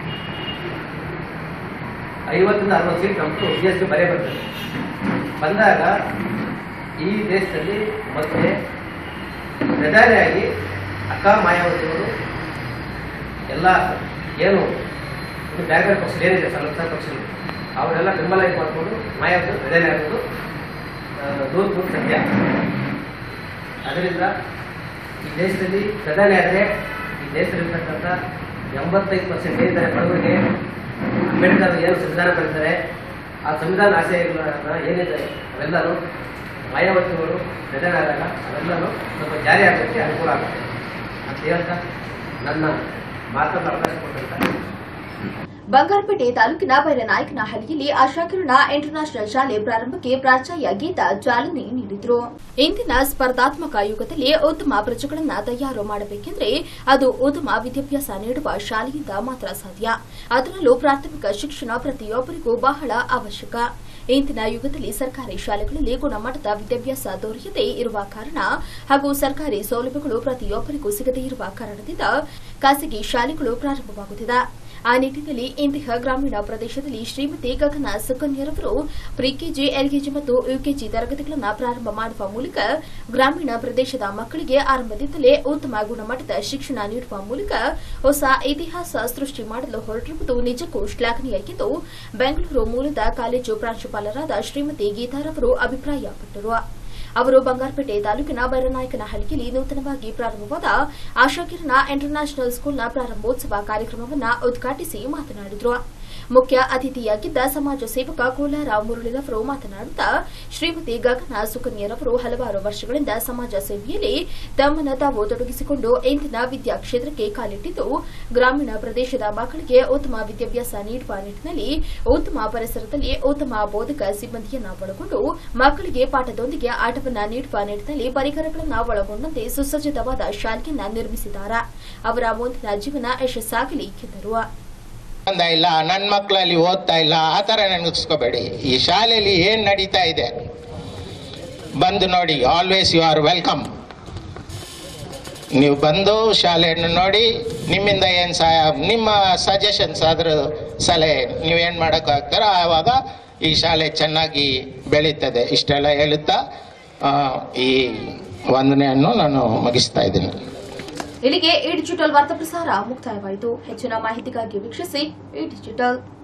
ಐವತ್ತರಿಂದ ಅರವತ್ತು ಸೀಟ್ ನಮ್ಮದು ಬಿ ಎಸ್ ಪಿ ಬರೇ ಬರ್ತದೆ ಬಂದಾಗ ಈ ದೇಶದಲ್ಲಿ ಮತ್ತೆ ಪ್ರಧಾನಿಯಾಗಿ ಅಕ್ಕ ಮಾಯಾವತಿಯವರು ಎಲ್ಲ ಏನು ಇದು ಬೇರೆ ಬೇರೆ ಪಕ್ಷ ಏನಿದೆ ಸರ್ ಪಕ್ಷದಲ್ಲಿ ಅವರೆಲ್ಲ ಬೆಂಬಲ ಇದು ಮಾಡಿಕೊಂಡು ಮಾಯಾವತಿ ಪ್ರಧಾನಿ ಆಗೋದು ದೂರ ದೂರ ಸತ್ಯ ಅದರಿಂದ ಈ ದೇಶದಲ್ಲಿ ಪ್ರಧಾನಿ ಆದರೆ ಈ ದೇಶದಲ್ಲಿರ್ತಕ್ಕಂಥ ಎಂಬತ್ತೈದು ಪರ್ಸೆಂಟ್ ಏನಿದ್ದಾರೆ ಬಡವರಿಗೆ ಅಂಬೇಡ್ಕರ್ ಏನು ಸಂವಿಧಾನ ಬರೆದಿದ್ದಾರೆ ಆ ಸಂವಿಧಾನ ಆಶಯಗಳನ್ನ ಏನಿದೆ ಅವೆಲ್ಲನೂ ಮಾಯಾವತಿಯವರು ಪ್ರಧಾನ ಆದಾಗ ಅವೆಲ್ಲನೂ ಸ್ವಲ್ಪ ಜಾರಿ ಆಗೋಕ್ಕೆ ಅನುಕೂಲ ಆಗುತ್ತೆ ಅಂತ ಹೇಳ್ತಾ ನನ್ನ ಮಾತನ್ನು ಅವಕಾಶ ಕೊಟ್ಟಂತ ಬಂಗಾರಪೇಟೆ ತಾಲೂಕಿನ ಬೈರನಾಯಕನಹಳ್ಳಿಯಲ್ಲಿ ಆಶಾಕಿರಣ ಇಂಟರ್ನ್ಯಾಷನಲ್ ಶಾಲೆ ಪ್ರಾರಂಭಕ್ಕೆ ಪ್ರಾಚಾರ್ಯ ಗೀತಾ ಚಾಲನೆ ನೀಡಿದರು ಇಂದಿನ ಸ್ಪರ್ಧಾತ್ಮಕ ಯುಗದಲ್ಲಿ ಉತ್ತಮ ಪ್ರಜೆಗಳನ್ನು ತಯಾರು ಮಾಡಬೇಕೆಂದರೆ ಅದು ಉತ್ತಮ ವಿದ್ಯಾಭ್ಯಾಸ ನೀಡುವ ಶಾಲೆಯಿಂದ ಮಾತ್ರ ಸಾಧ್ಯ ಅದರಲ್ಲೂ ಪ್ರಾಥಮಿಕ ಶಿಕ್ಷಣ ಪ್ರತಿಯೊಬ್ಬರಿಗೂ ಬಹಳ ಅವಶ್ಯಕ ಇಂದಿನ ಯುಗದಲ್ಲಿ ಸರ್ಕಾರಿ ಶಾಲೆಗಳಲ್ಲಿ ಗುಣಮಟ್ಟದ ವಿದ್ಯಾಭ್ಯಾಸ ದೊರೆಯದೇ ಇರುವ ಕಾರಣ ಹಾಗೂ ಸರ್ಕಾರಿ ಸೌಲಭ್ಯಗಳು ಪ್ರತಿಯೊಬ್ಬರಿಗೂ ಸಿಗದೇ ಇರುವ ಕಾರಣದಿಂದ ಖಾಸಗಿ ಶಾಲೆಗಳು ಪ್ರಾರಂಭವಾಗುತ್ತಿದೆ ಆ ನಿಟ್ಟಿನಲ್ಲಿ ಇಂತಹ ಗ್ರಾಮೀಣ ಪ್ರದೇಶದಲ್ಲಿ ಶ್ರೀಮತಿ ಗಗನ ಸುಕನ್ಯರವರು ಪ್ರಿಕೆಜಿ ಎಲ್ಕೆಜಿ ಮತ್ತು ಯುಕೆಜಿ ತರಗತಿಗಳನ್ನು ಪ್ರಾರಂಭ ಮಾಡುವ ಮೂಲಕ ಗ್ರಾಮೀಣ ಪ್ರದೇಶದ ಮಕ್ಕಳಿಗೆ ಆರಂಭದಿಂದಲೇ ಉತ್ತಮ ಗುಣಮಟ್ಟದ ಶಿಕ್ಷಣ ನೀಡುವ ಮೂಲಕ ಹೊಸ ಇತಿಹಾಸ ಸೃಷ್ಟಿ ಮಾಡಲು ಹೊರಟಿರುವುದು ನಿಜಕ್ಕೂ ಶ್ಲಾಘನೀಯ ಎಂದು ಬೆಂಗಳೂರು ಮೂಲದ ಕಾಲೇಜು ಪ್ರಾಂಶುಪಾಲರಾದ ಶ್ರೀಮತಿ ಗೀತಾರವರು ಅಭಿಪ್ರಾಯಪಟ್ಟರು ಅವರು ಬಂಗಾರಪೇಟೆ ತಾಲೂಕಿನ ಬೈರನಾಯಕನಹಳ್ಳಿಯಲ್ಲಿ ನೂತನವಾಗಿ ಪ್ರಾರಂಭವಾದ ಆಶಾಕಿರಣ ಇಂಟರ್ನ್ಯಾಷನಲ್ ಸ್ಕೂಲ್ನ ಪ್ರಾರಂಭೋತ್ಸವ ಕಾರ್ಯಕ್ರಮವನ್ನು ಉದ್ಘಾಟಿಸಿ ಮಾತನಾಡಿದರು ಮುಖ್ಯ ಅತಿಥಿಯಾಗಿದ್ದ ಸಮಾಜ ಸೇವಕ ಕೋಲಾರ ಮುರಳಿರವರು ಮಾತನಾಡುತ್ತಾ ಶ್ರೀಮತಿ ಗಗನ ಸುಕನ್ಯರವರು ಹಲವಾರು ವರ್ಷಗಳಿಂದ ಸಮಾಜ ಸೇವೆಯಲ್ಲಿ ತಮ್ಮನ್ನು ತಾವು ತೊಡಗಿಸಿಕೊಂಡು ಇಂದಿನ ವಿದ್ಯಾ ಕ್ಷೇತ್ರಕ್ಕೆ ಕಾಲಿಟ್ಟಿದ್ದು ಗ್ರಾಮೀಣ ಪ್ರದೇಶದ ಮಕ್ಕಳಿಗೆ ಉತ್ತಮ ವಿದ್ಯಾಭ್ಯಾಸ ನೀಡುವ ನಿಟ್ಟಿನಲ್ಲಿ ಉತ್ತಮ ಪರಿಸರದಲ್ಲಿ ಉತ್ತಮ ಬೋಧಕ ಸಿಬ್ಬಂದಿಯನ್ನು ಒಳಗೊಂಡು ಮಕ್ಕಳಿಗೆ ಪಾಠದೊಂದಿಗೆ ಆಟವನ್ನು ನೀಡುವ ನಿಟ್ಟಿನಲ್ಲಿ ಪರಿಕರಗಳನ್ನು ಒಳಗೊಂಡಂತೆ ಸುಸಜ್ಜಿತವಾದ ಶಾಲೆಯನ್ನ ನಿರ್ಮಿಸಿದ್ದಾರೆ ಅವರ ಮುಂದಿನ ಜೀವನ ಯಶಸ್ಸಾಗಲಿ ಎಂದರು ಬಂದ ಇಲ್ಲ ನನ್ನ ಮಕ್ಕಳಲ್ಲಿ ಓದ್ತಾ ಇಲ್ಲ ಆ ಥರ ನೆನಗಿಸ್ಕೋಬೇಡಿ ಈ ಶಾಲೆಯಲ್ಲಿ ಏನು ನಡೀತಾ ಇದೆ ಬಂದು ನೋಡಿ ಆಲ್ವೇಸ್ ಯು ಆರ್ ವೆಲ್ಕಮ್ ನೀವು ಬಂದು ಶಾಲೆಯನ್ನು ನೋಡಿ ನಿಮ್ಮಿಂದ ಏನು ಸಹಾಯ ನಿಮ್ಮ ಸಜೆಷನ್ಸ್ ಅದ್ರ ಸಲಹೆ ನೀವೇನು ಮಾಡೋಕ್ಕಾಗ್ತಾರೋ ಆವಾಗ ಈ ಶಾಲೆ ಚೆನ್ನಾಗಿ ಬೆಳೀತದೆ ಇಷ್ಟೆಲ್ಲ ಹೇಳುತ್ತಾ ಆ, ಈ ವಂದನೆಯನ್ನು ನಾನು ಮುಗಿಸ್ತಾ ಇದ್ದೀನಿ ಇಲ್ಲಿಗೆ ಈ ಡಿಜಿಟಲ್ ವಾರ್ತಾ ಪ್ರಸಾರ ಮುಕ್ತಾಯವಾಯಿತು ಹೆಚ್ಚಿನ ಮಾಹಿತಿಗಾಗಿ ವೀಕ್ಷಿಸಿ ಈ ಡಿಜಿಟಲ್